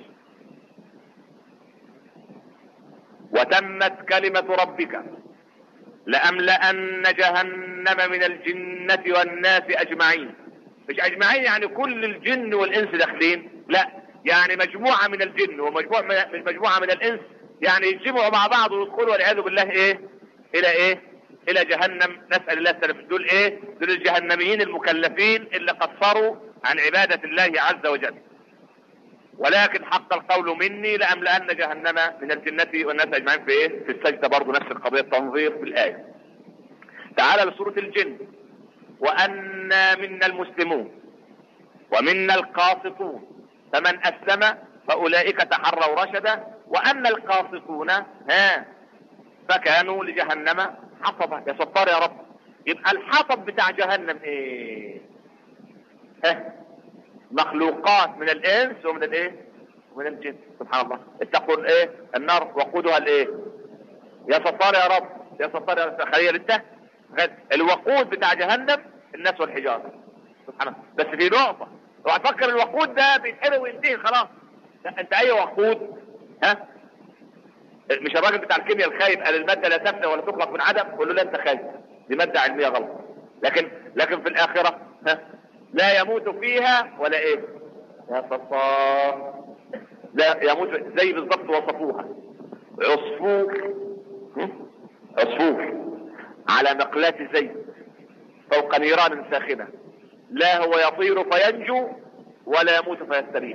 وتمت كلمة ربك لأملأن جهنم من الجنة والناس أجمعين مش أجمعين يعني كل الجن والإنس داخلين لا يعني مجموعة من الجن ومجموعة من مجموعة من الإنس يعني يجمعوا مع بعض ويدخلوا والعياذ بالله إيه إلى إيه إلى جهنم نسأل الله السلامة دول إيه دول الجهنميين المكلفين اللي قصروا عن عبادة الله عز وجل ولكن حق القول مني لأملأن جهنم من الجنة والناس أجمعين في إيه في السجدة برضو نفس القضية التنظير في الآية تعالى لسورة الجن وأنا منا المسلمون ومنا القاسطون فمن أسلم فأولئك تحروا رشدا وأما القاسطون ها فكانوا لجهنم حطبا يا ستار يا رب يبقى الحطب بتاع جهنم ايه ها مخلوقات من الانس ومن الايه ومن الجن سبحان الله اتقوا الايه النار وقودها الايه يا ستار يا رب يا ستار يا رب تخيل انت الوقود بتاع جهنم الناس والحجارة سبحان الله بس في نقطة اوعى تفكر الوقود ده بيتحرق وينتهي خلاص لا انت اي وقود ها مش الراجل بتاع الكيمياء الخايب قال المادة لا تفنى ولا تخلق من عدم قول له لا انت خايب دي مادة علمية غلط لكن لكن في الآخرة ها لا يموت فيها ولا ايه يا صفار لا يموت زي بالضبط وصفوها عصفور عصفور على مقلاة زيت فوق نيران ساخنة لا هو يطير فينجو ولا يموت فيستريح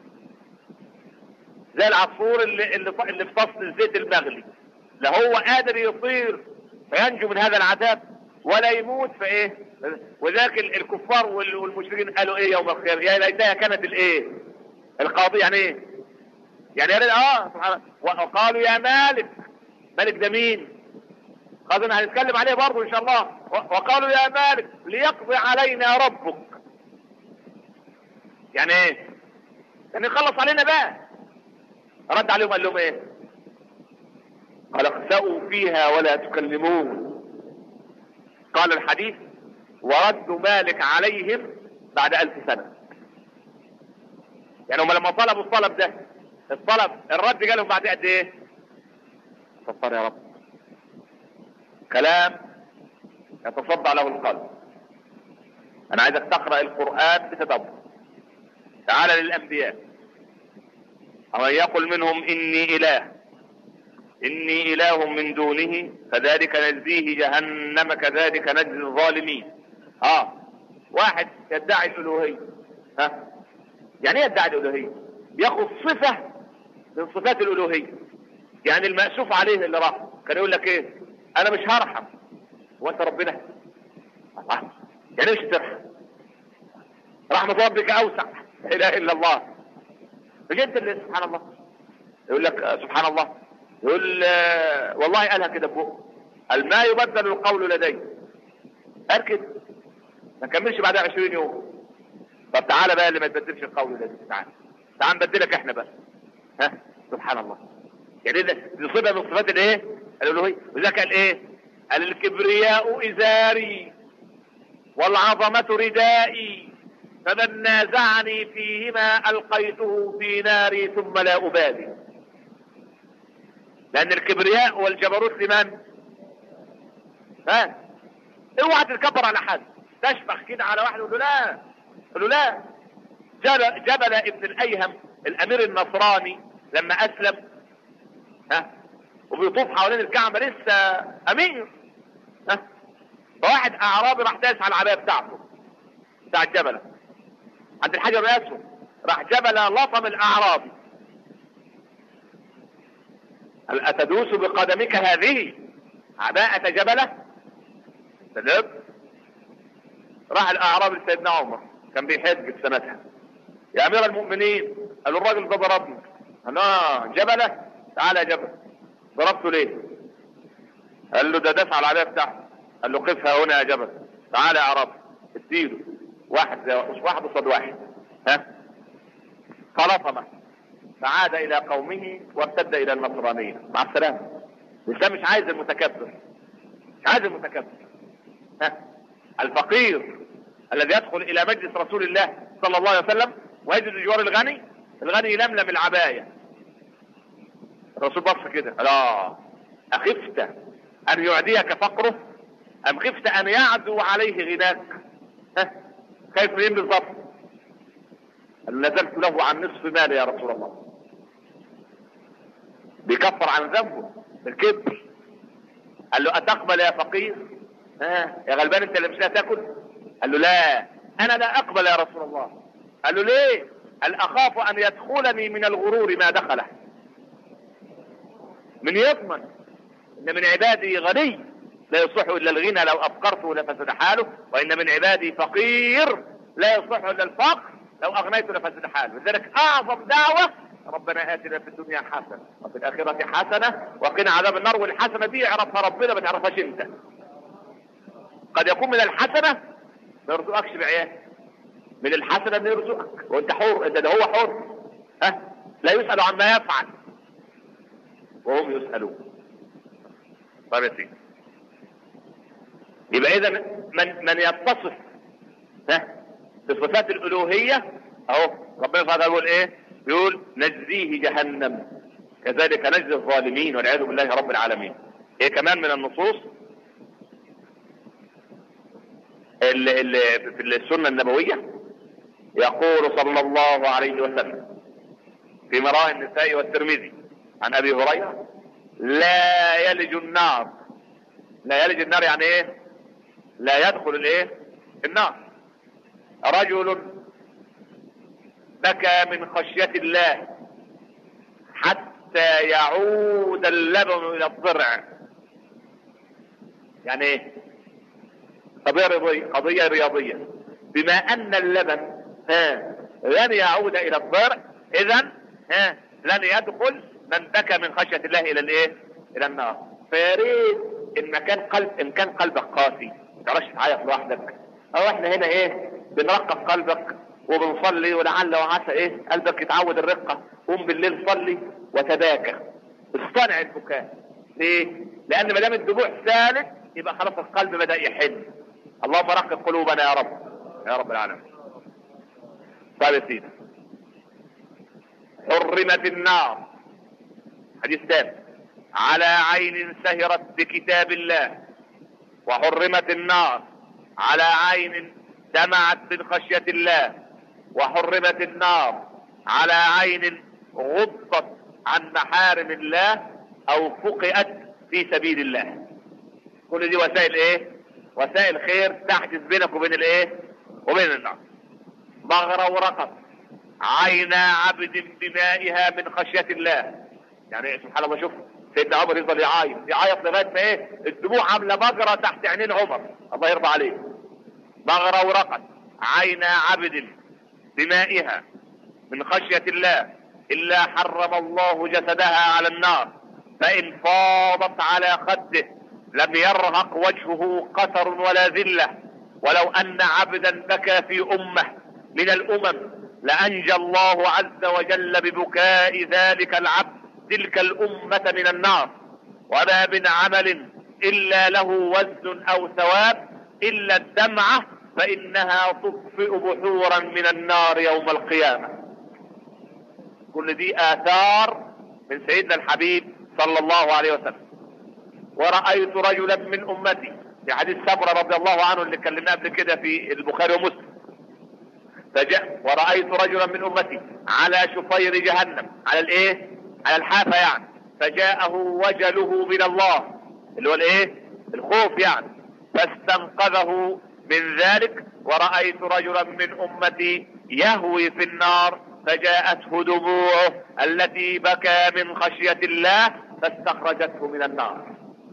زي العصفور اللي, اللي, اللي في فصل الزيت المغلي لا هو قادر يطير فينجو من هذا العذاب ولا يموت فايه وذاك الكفار والمشركين قالوا ايه يوم القيامة يا ليتها كانت الايه القاضي يعني ايه يعني يا اه سبحان وقالوا يا مالك مالك ده مين خذنا هنتكلم عليه برضه ان شاء الله و- وقالوا يا مالك ليقضي علينا ربك يعني ايه يعني يخلص علينا بقى رد عليهم قال لهم ايه قال اخسأوا فيها ولا تكلمون قال الحديث ورد مالك عليهم بعد ألف سنة يعني هم لما طلبوا الطلب ده الطلب الرد جالهم بعد قد ايه صبر يا رب كلام يتصدع له القلب انا عايزك تقرأ القرآن بتدبر تعال للانبياء ومن يقل منهم اني اله اني اله من دونه فذلك نجزيه جهنم كذلك نجزي الظالمين اه واحد يدعي الالوهيه ها يعني ايه يدعي الالوهيه ياخذ صفه من صفات الالوهيه يعني المأسوف عليه اللي راح كان يقول لك ايه انا مش هرحم هو انت ربنا الله يعني مش ترحم رحمة ربك اوسع لا اله الا الله بجد اللي سبحان الله يقول لك آه، سبحان الله يقول آه، والله قالها كده بقه قال ما يبدل القول لدي قال كده ما كملش بعدها 20 يوم طب تعالى بقى اللي ما تبدلش القول لدي تعالى تعال نبدلك احنا بقى ها سبحان الله يعني ده دي صفه من صفات الايه الالوهيه وذاك قال ايه قال الكبرياء ازاري والعظمه ردائي فمن نازعني فيهما القيته في ناري ثم لا ابالي لان الكبرياء والجبروت لمن ها اوعى تتكبر على حد تشبخ كده على واحد وتقول له لا تقول له لا جبل, جبل ابن الايهم الامير النصراني لما اسلم ها وبيطوف حوالين الكعبه لسه امير ها فواحد اعرابي راح داس على العبايه بتاعته بتاع الجبل عند الحجر الاسود راح جبل لطم الاعرابي هل اتدوس بقدمك هذه عباءة جبلة سلام راح الاعرابي لسيدنا عمر كان بيحج في سنتها يا امير المؤمنين قالوا الراجل ده ضربني انا جبلة تعالى يا جبل ضربته ليه قال له ده دفع على العبايه بتاعته قال له قفها هنا يا جبل تعالى يا عرب اديله واحد زي واحد قصاد واحد ها فلطمه فعاد الى قومه وارتد الى النصرانيه مع السلامه الاسلام مش عايز المتكبر مش عايز المتكبر ها الفقير الذي يدخل الى مجلس رسول الله صلى الله عليه وسلم ويجد جوار الغني الغني يلملم العبايه الرسول بص كده لا اخفت ان يعديك فقره ام خفت ان يعدو عليه غناك ها خايف منين بالظبط قال له نزلت له عن نصف مالي يا رسول الله بيكفر عن ذنبه بالكبر قال له اتقبل يا فقير ها يا غلبان انت اللي مش هتاكل قال له لا انا لا اقبل يا رسول الله قال له ليه قال اخاف ان يدخلني من الغرور ما دخله من يضمن ان من عبادي غني لا يصح الا الغنى لو افقرته لفسد حاله وان من عبادي فقير لا يصح الا الفقر لو اغنيته لفسد حاله لذلك اعظم دعوه ربنا اتنا في الدنيا حسنه وفي الاخره حسنه وقنا عذاب النار والحسنه دي يعرفها ربنا ما تعرفهاش انت قد يكون من الحسنه ما يرزقكش بعيال من الحسنه انه يرزقك وانت حر انت ده هو حر ها لا يسال عما يفعل وهم يسالون طيب يا سيدي يبقى اذا من من يتصف ها بصفات الالوهيه اهو ربنا سبحانه وتعالى يقول ايه يقول نجزيه جهنم كذلك نجزي الظالمين والعياذ بالله رب العالمين ايه كمان من النصوص اللي اللي في السنه النبويه يقول صلى الله عليه وسلم في مراه النساء والترمذي عن ابي هريره لا يلج النار لا يلج النار يعني ايه لا يدخل الايه النار رجل بكى من خشية الله حتى يعود اللبن الى الضرع يعني ايه قضية رياضية قضية رياضية بما ان اللبن ها لن يعود الى الضرع اذا ها لن يدخل من بكى من خشية الله الى الايه الى النار فيا ريت ان كان قلب ان كان قلبك قاسي ما تعرفش تعيط لوحدك او احنا هنا ايه بنرقق قلبك وبنصلي ولعل وعسى ايه قلبك يتعود الرقه قوم بالليل صلي وتباكى اصطنع البكاء ليه؟ لان ما دام الدموع سالت يبقى خلاص القلب بدا يحن اللهم رقق قلوبنا يا رب يا رب العالمين طيب يا سيدي حرمت النار حديث ثاني على عين سهرت بكتاب الله وحرمت النار على عين دمعت من خشية الله وحرمت النار على عين غضت عن محارم الله او فقئت في سبيل الله كل دي وسائل ايه وسائل خير تحدث بينك وبين الايه وبين النار مغرورقت عين عبد بمائها من خشية الله يعني سبحان الله شوف سيدنا عمر يفضل يعيط يعيط لغايه ما ايه الدموع عامله مجرى تحت عينين عمر الله يرضى عليه مغرورقت عين عبد بمائها من خشية الله إلا حرم الله جسدها على النار فإن فاضت على خده لم يرهق وجهه قتر ولا ذلة ولو أن عبدا بكى في أمة من الأمم لأنجى الله عز وجل ببكاء ذلك العبد تلك الأمة من النار وما من عمل إلا له وزن أو ثواب إلا الدمعة فإنها تطفئ بحورا من النار يوم القيامة كل دي آثار من سيدنا الحبيب صلى الله عليه وسلم ورأيت رجلا من أمتي في حديث سمرة رضي الله عنه اللي اتكلمنا قبل كده في البخاري ومسلم فجاء ورأيت رجلا من أمتي على شفير جهنم على الايه على الحافة يعني فجاءه وجله من الله اللي هو الايه الخوف يعني فاستنقذه من ذلك ورأيت رجلا من أمتي يهوي في النار فجاءته دموعه التي بكى من خشية الله فاستخرجته من النار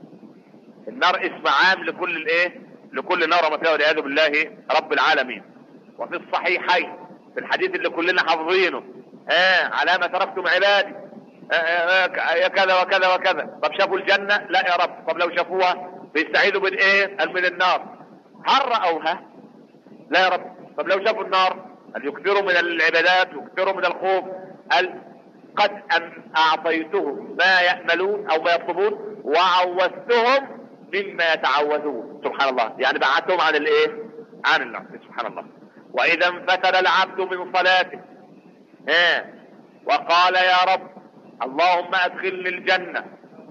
النار اسم عام لكل الايه لكل نار ومثله والعياذ بالله رب العالمين وفي الصحيحين في الحديث اللي كلنا حافظينه ها آه على ما تركتم عبادي آه آه يا كذا وكذا وكذا طب شافوا الجنة لا يا رب طب لو شافوها بيستعيذوا من ايه قال من النار هل رأوها لا يا رب طب لو شافوا النار قال يكثروا من العبادات يكثروا من الخوف قال قد أن أعطيتهم ما يأملون أو ما يطلبون وعوذتهم مما يتعوذون سبحان الله يعني بعدتهم عن الايه عن النار سبحان الله واذا انفتل العبد من صلاته ها وقال يا رب اللهم ادخلني الجنة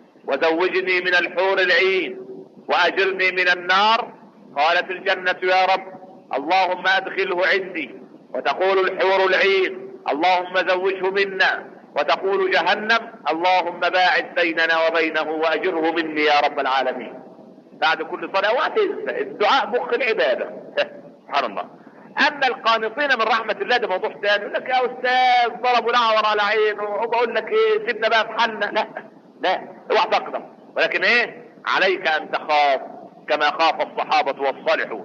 وزوجني من الحور العين واجرني من النار قالت الجنة يا رب اللهم ادخله عندي وتقول الحور العين اللهم زوجه منا وتقول جهنم اللهم باعد بيننا وبينه واجره مني يا رب العالمين بعد كل صلاة وتنسى الدعاء مخ العبادة سبحان الله اما القانطين من رحمة الله ده موضوع ثاني يقول لك يا استاذ ضربوا لها ورا العين وبقول لك ايه سيبنا بقى في حالنا لا لا اوعى تقدم ولكن ايه عليك ان تخاف كما خاف الصحابة والصالحون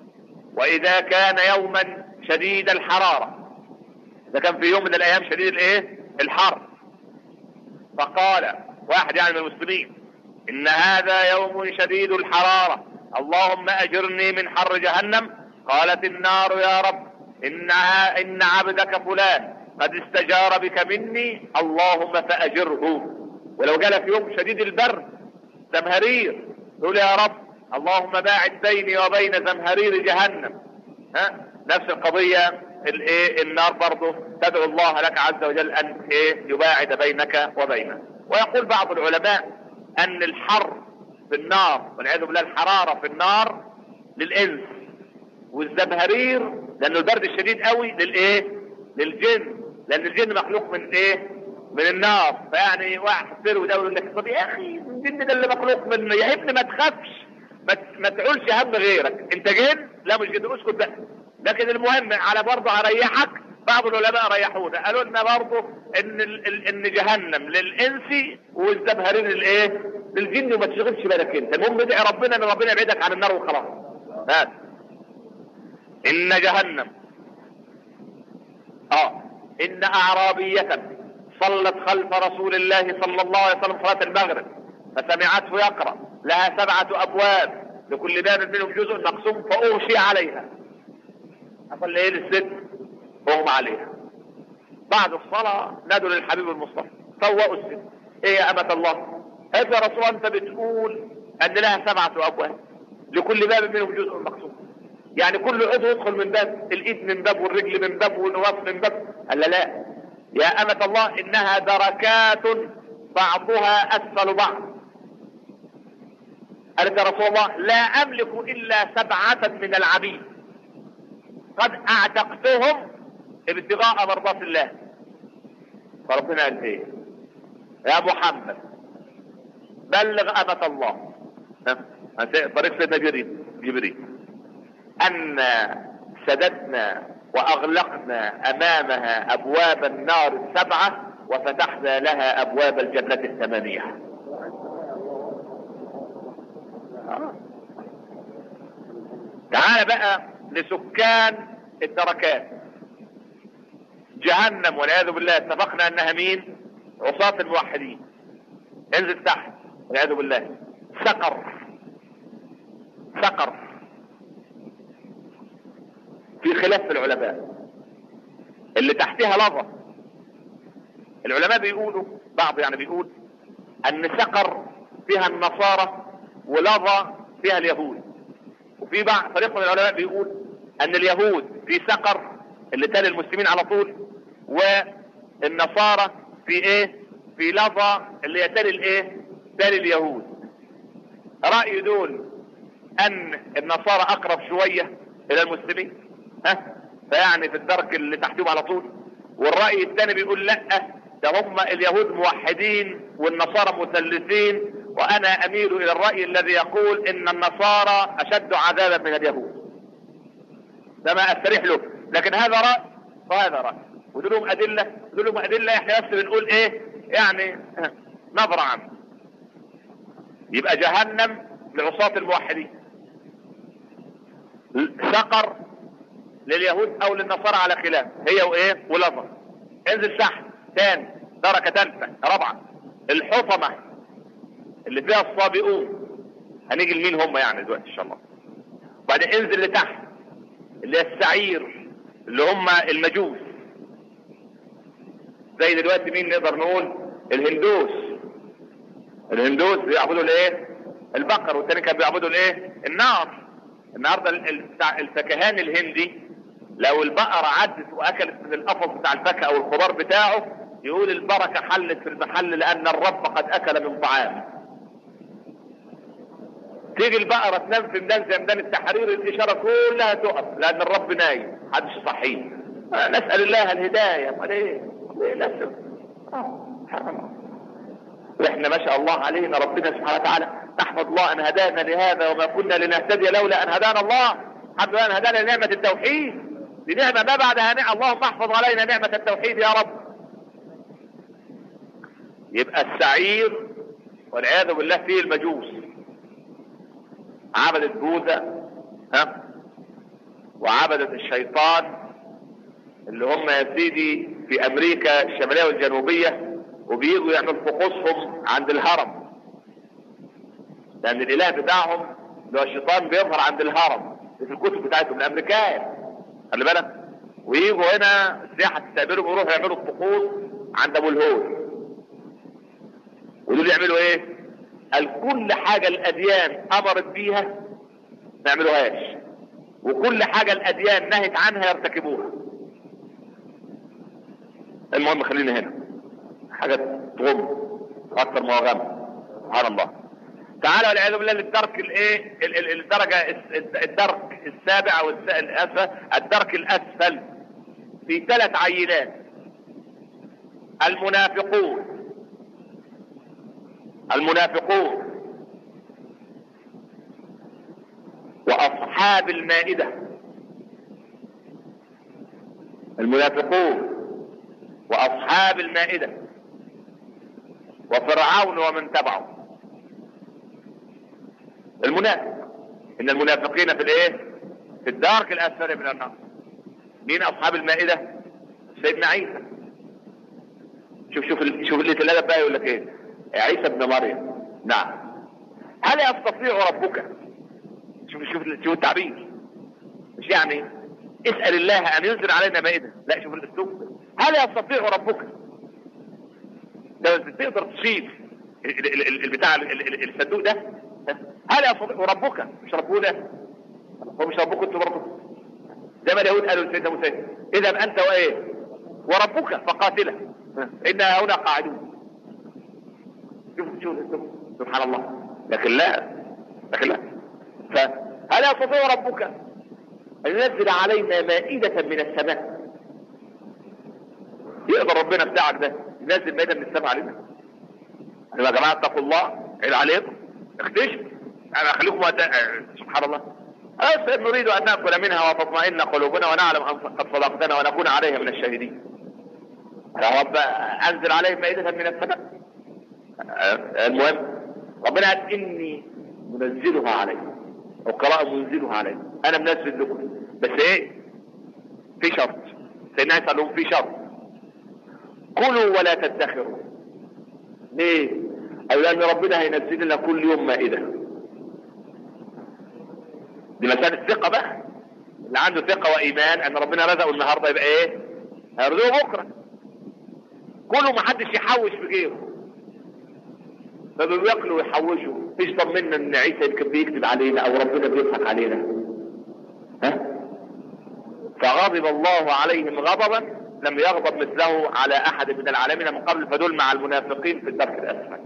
واذا كان يوما شديد الحرارة ده كان في يوم من الايام شديد الايه الحر فقال واحد يعني من المسلمين ان هذا يوم شديد الحرارة اللهم اجرني من حر جهنم قالت النار يا رب انها ان عبدك فلان قد استجار بك مني اللهم فاجره ولو جال في يوم شديد البرد زمهرير تقول يا رب اللهم باعد بيني وبين زمهرير جهنم ها نفس القضية الايه النار برضه تدعو الله لك عز وجل ان ايه يباعد بينك وبينه ويقول بعض العلماء ان الحر في النار والعياذ بالله الحرارة في النار للانس والزمهرير لانه البرد الشديد قوي للايه للجن لان الجن مخلوق من ايه من النار فيعني واحد سر ده يقول لك طب يا اخي الجن ده اللي مخلوق منه يا ابني ما تخافش ما ما تعولش هم غيرك انت جن لا مش جن اسكت بقى لكن المهم على برضه اريحك بعض العلماء ريحونا قالوا لنا برضه ان ال ال ان جهنم للانس والزمهرير للايه للجن وما تشغلش بالك انت المهم ادعي ربنا ان ربنا يبعدك عن النار وخلاص هات ان جهنم اه ان اعرابية صلت خلف رسول الله صلى الله عليه وسلم صلاة المغرب فسمعته يقرأ لها سبعة ابواب لكل باب منهم جزء مقسوم فاغشي عليها اصل ايه للست اغمى عليها بعد الصلاة نادوا للحبيب المصطفى فوقوا الست ايه يا امة الله قالت يا رسول الله انت بتقول ان لها سبعة ابواب لكل باب منهم جزء مقسوم يعني كل عضو يدخل من باب الايد من باب والرجل من باب والراس من باب قال لا, لا يا امة الله انها دركات بعضها اسفل بعض قالت يا رسول الله لا املك الا سبعة من العبيد قد اعتقتهم ابتغاء مرضات الله فربنا قال ايه يا محمد بلغ امة الله طريق سيدنا جبريل جبريل ان سددنا واغلقنا امامها ابواب النار السبعة وفتحنا لها ابواب الجنة الثمانية تعال بقى لسكان الدركات جهنم والعياذ بالله اتفقنا انها مين عصاة الموحدين انزل تحت والعياذ بالله سقر سقر في خلاف في العلماء اللي تحتها لظى العلماء بيقولوا بعض يعني بيقول ان سقر فيها النصارى ولظى فيها اليهود وفي بعض فريق من العلماء بيقول ان اليهود في سقر اللي تالي المسلمين على طول والنصارى في ايه في لظى اللي يتالي الايه تالي اليهود رأي دول ان النصارى اقرب شوية الى المسلمين ها فيعني في الدرك اللي تحتهم على طول والرأي الثاني بيقول لا ده هم اليهود موحدين والنصارى مثلثين وانا اميل الى الرأي الذي يقول ان النصارى اشد عذابا من اليهود ده ما استريح له لكن هذا رأي وهذا رأي ودولهم ادلة دولهم ادلة احنا بس بنقول ايه يعني نظرة عنه يبقى جهنم لعصاة الموحدين سقر لليهود او للنصارى على خلاف هي وايه ولظى انزل تحت تاني درجة ثالثة رابعة الحطمة اللي فيها الصابئون هنيجي لمين هم يعني دلوقتي ان شاء الله وبعدين انزل لتحت اللي هي السعير اللي هم المجوس زي دلوقتي مين نقدر نقول الهندوس الهندوس بيعبدوا الايه البقر والتاني كان بيعبدوا الايه النار النهارده الفكهان الهندي لو البقرة عدت واكلت من القفص بتاع الفاكهة او الخضار بتاعه يقول البركة حلت في المحل لان الرب قد اكل من طعامه تيجي البقرة تنام في ميدان زي ميدان التحرير الاشارة كلها تقف لان الرب نايم محدش صحيه نسأل الله الهداية امال ايه ليه لازم واحنا ما شاء الله علينا ربنا سبحانه وتعالى نحمد الله ان هدانا لهذا وما كنا لنهتدي لولا ان هدانا الله الحمد لله ان هدانا لنعمة التوحيد دي نعمة ما بعدها نعمة اللهم احفظ علينا نعمة التوحيد يا رب يبقى السعير والعياذ بالله فيه المجوس عبدت بوذا ها وعبدت الشيطان اللي هم يا سيدي في امريكا الشمالية والجنوبية وبيجوا يعملوا طقوسهم عند الهرم لان الاله بتاعهم اللي هو الشيطان بيظهر عند الهرم في الكتب بتاعتهم الامريكان خلي بالك ويجوا هنا السياحة تستقبلهم ويروحوا يعملوا الطقوس عند ابو الهول ودول يعملوا ايه قال كل حاجة الاديان امرت بيها ما يعملوهاش وكل حاجة الاديان نهت عنها يرتكبوها المهم خلينا هنا حاجة تغم اكثر ما غم سبحان الله تعالى والعياذ بالله للدرك الايه الدرجة الدرك السابع او الاسفل الدرك الاسفل في ثلاث عينات المنافقون المنافقون واصحاب المائدة المنافقون واصحاب المائدة وفرعون ومن تبعه المنافق ان المنافقين في الايه في الدارك الاسفل من النار مين اصحاب المائدة سيدنا عيسى شوف شوف ال... شوف اللي الادب بقى يقول لك ايه عيسى ابن مريم نعم هل يستطيع ربك شوف شوف شوف التعبير مش يعني اسأل الله ان ينزل علينا مائدة لا شوف الاسلوب هل يستطيع ربك لو تقدر تشيل ال- ال- ال- البتاع ال- ال- الصندوق ده هل يستطيع ربك مش ربنا هو مش ربك انتوا برضه زي ما اليهود قالوا لسيدنا موسى اذا انت وايه وربك فقاتله انا هنا قاعدون شوف شوف شوف سبحان الله لكن لا لكن لا فهل يستطيع ربك ان ينزل علينا مائدة من السماء يقدر ربنا بتاعك ده ينزل مائدة من السماء علينا يا جماعة اتقوا الله عيب عليكم اختشوا انا اخليكم وأت... سبحان الله أس نريد ان ناكل منها وتطمئن قلوبنا ونعلم ان قد صدقتنا ونكون عليها من الشاهدين يا رب انزل عليهم مائدة من السماء آه، المهم ربنا قال اني منزلها عليكم او قراءة منزلها عليكم انا منزل لكم بس ايه في شرط سيدنا عيسى قال لهم في شرط كلوا ولا تدخروا ليه قالوا لان ربنا هينزل لنا كل يوم مائدة دي مسألة ثقة بقى اللي عنده ثقة وإيمان أن ربنا رزقه النهاردة يبقى إيه؟ هيرزقه بكرة كله ما حدش يحوش في جيبه فبياكلوا ويحوشوا مفيش طمنا ان عيسى يمكن بيكذب علينا او ربنا بيضحك علينا ها فغضب الله عليهم غضبا لم يغضب مثله على احد من العالمين من قبل فدول مع المنافقين في الدرك الاسفل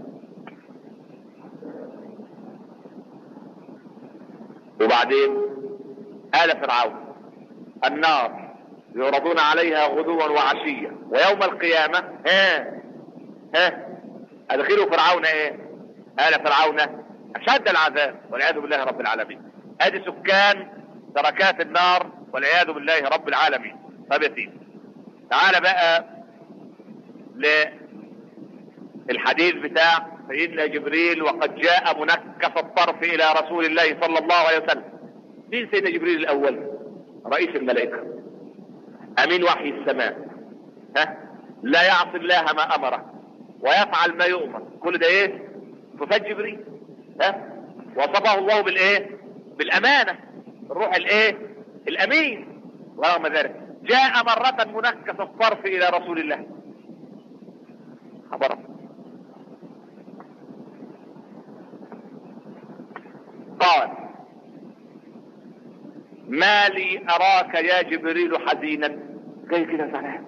وبعدين آل فرعون النار يعرضون عليها غدوا وعشيا ويوم القيامة ها ها ادخلوا فرعون ايه آل فرعون اشد العذاب والعياذ بالله رب العالمين ادي سكان دركات النار والعياذ بالله رب العالمين طب يا سيدي تعال بقى للحديث بتاع سيدنا جبريل وقد جاء منكس الطرف الى رسول الله صلى الله عليه وسلم مين سيدنا جبريل الاول رئيس الملائكة امين وحي السماء ها لا يعصي الله ما امره ويفعل ما يؤمر كل ده ايه صفات جبريل ها وصفه الله بالايه بالامانة الروح الايه الامين ورغم ذلك جاء مرة منكس الطرف الى رسول الله خبر قال ما لي اراك يا جبريل حزينا جاي كده زعلان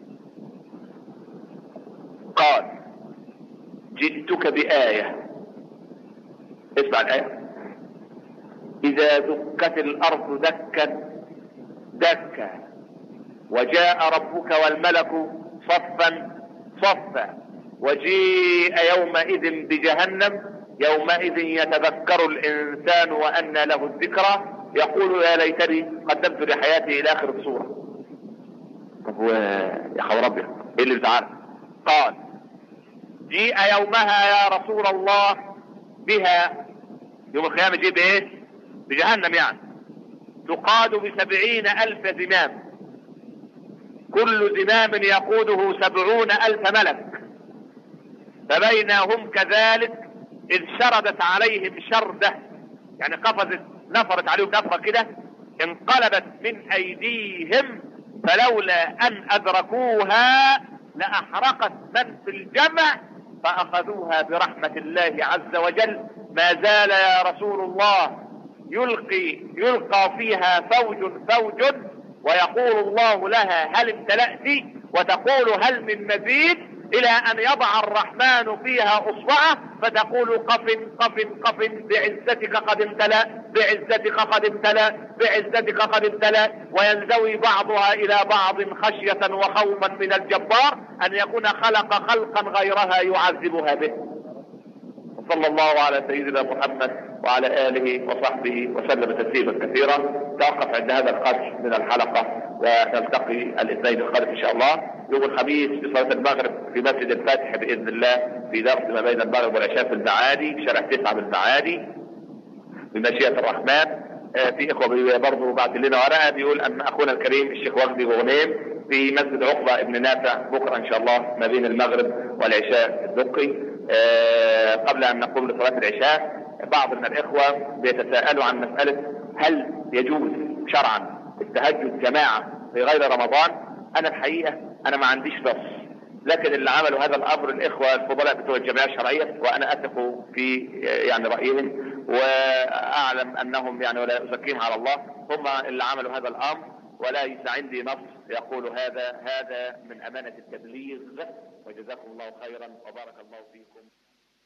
قال جئتك بآية اسمع الآية إذا دكت الأرض دكا دكا وجاء ربك والملك صفا صفا وجيء يومئذ بجهنم يومئذ يتذكر الإنسان وأن له الذكرى يقول يا ليتني قدمت لحياتي إلى آخر الصورة طب و... يا خبر ربي ايه اللي بتعرف قال جيء يومها يا رسول الله بها يوم القيامة جيء بايه بجهنم يعني تقاد بسبعين الف زمام كل زمام يقوده سبعون الف ملك فبينهم كذلك اذ شردت عليهم شردة يعني قفزت نفرت عليهم نفرة كده انقلبت من ايديهم فلولا ان ادركوها لاحرقت من في الجمع فاخذوها برحمة الله عز وجل ما زال يا رسول الله يلقي يلقى فيها فوج فوج ويقول الله لها هل امتلأت وتقول هل من مزيد الى ان يضع الرحمن فيها اصبعه فتقول قف قف قف بعزتك قد امتلأ بعزتك قد امتلأ بعزتك قد امتلأ وينزوي بعضها الى بعض خشية وخوفا من الجبار ان يكون خلق خلقا غيرها يعذبها به صلى الله على سيدنا محمد وعلى آله وصحبه وسلم تسليما كثيرا توقف عند هذا القدر من الحلقة ونلتقي الاثنين القادم إن شاء الله يوم الخميس في صلاة المغرب في مسجد الفاتح بإذن الله في درس ما بين المغرب والعشاء في المعادي في شارع تسعة بالمعادي بمشيئة الرحمن آه في إخوة برضه بعت لنا ورقة بيقول أن أخونا الكريم الشيخ وجدي غنيم في مسجد عقبة ابن نافع بكرة إن شاء الله ما بين المغرب والعشاء الدقي آه قبل أن نقوم لصلاة العشاء بعض من الاخوة بيتساءلوا عن مسألة هل يجوز شرعا التهجد جماعة في غير رمضان انا الحقيقة انا ما عنديش نص لكن اللي عملوا هذا الامر الاخوة الفضلاء بتوع الجمعية الشرعية وانا اثق في يعني رأيهم واعلم انهم يعني ولا ازكيهم على الله هم اللي عملوا هذا الامر وليس عندي نص يقول هذا هذا من امانة التبليغ وجزاكم الله خيرا وبارك الله فيكم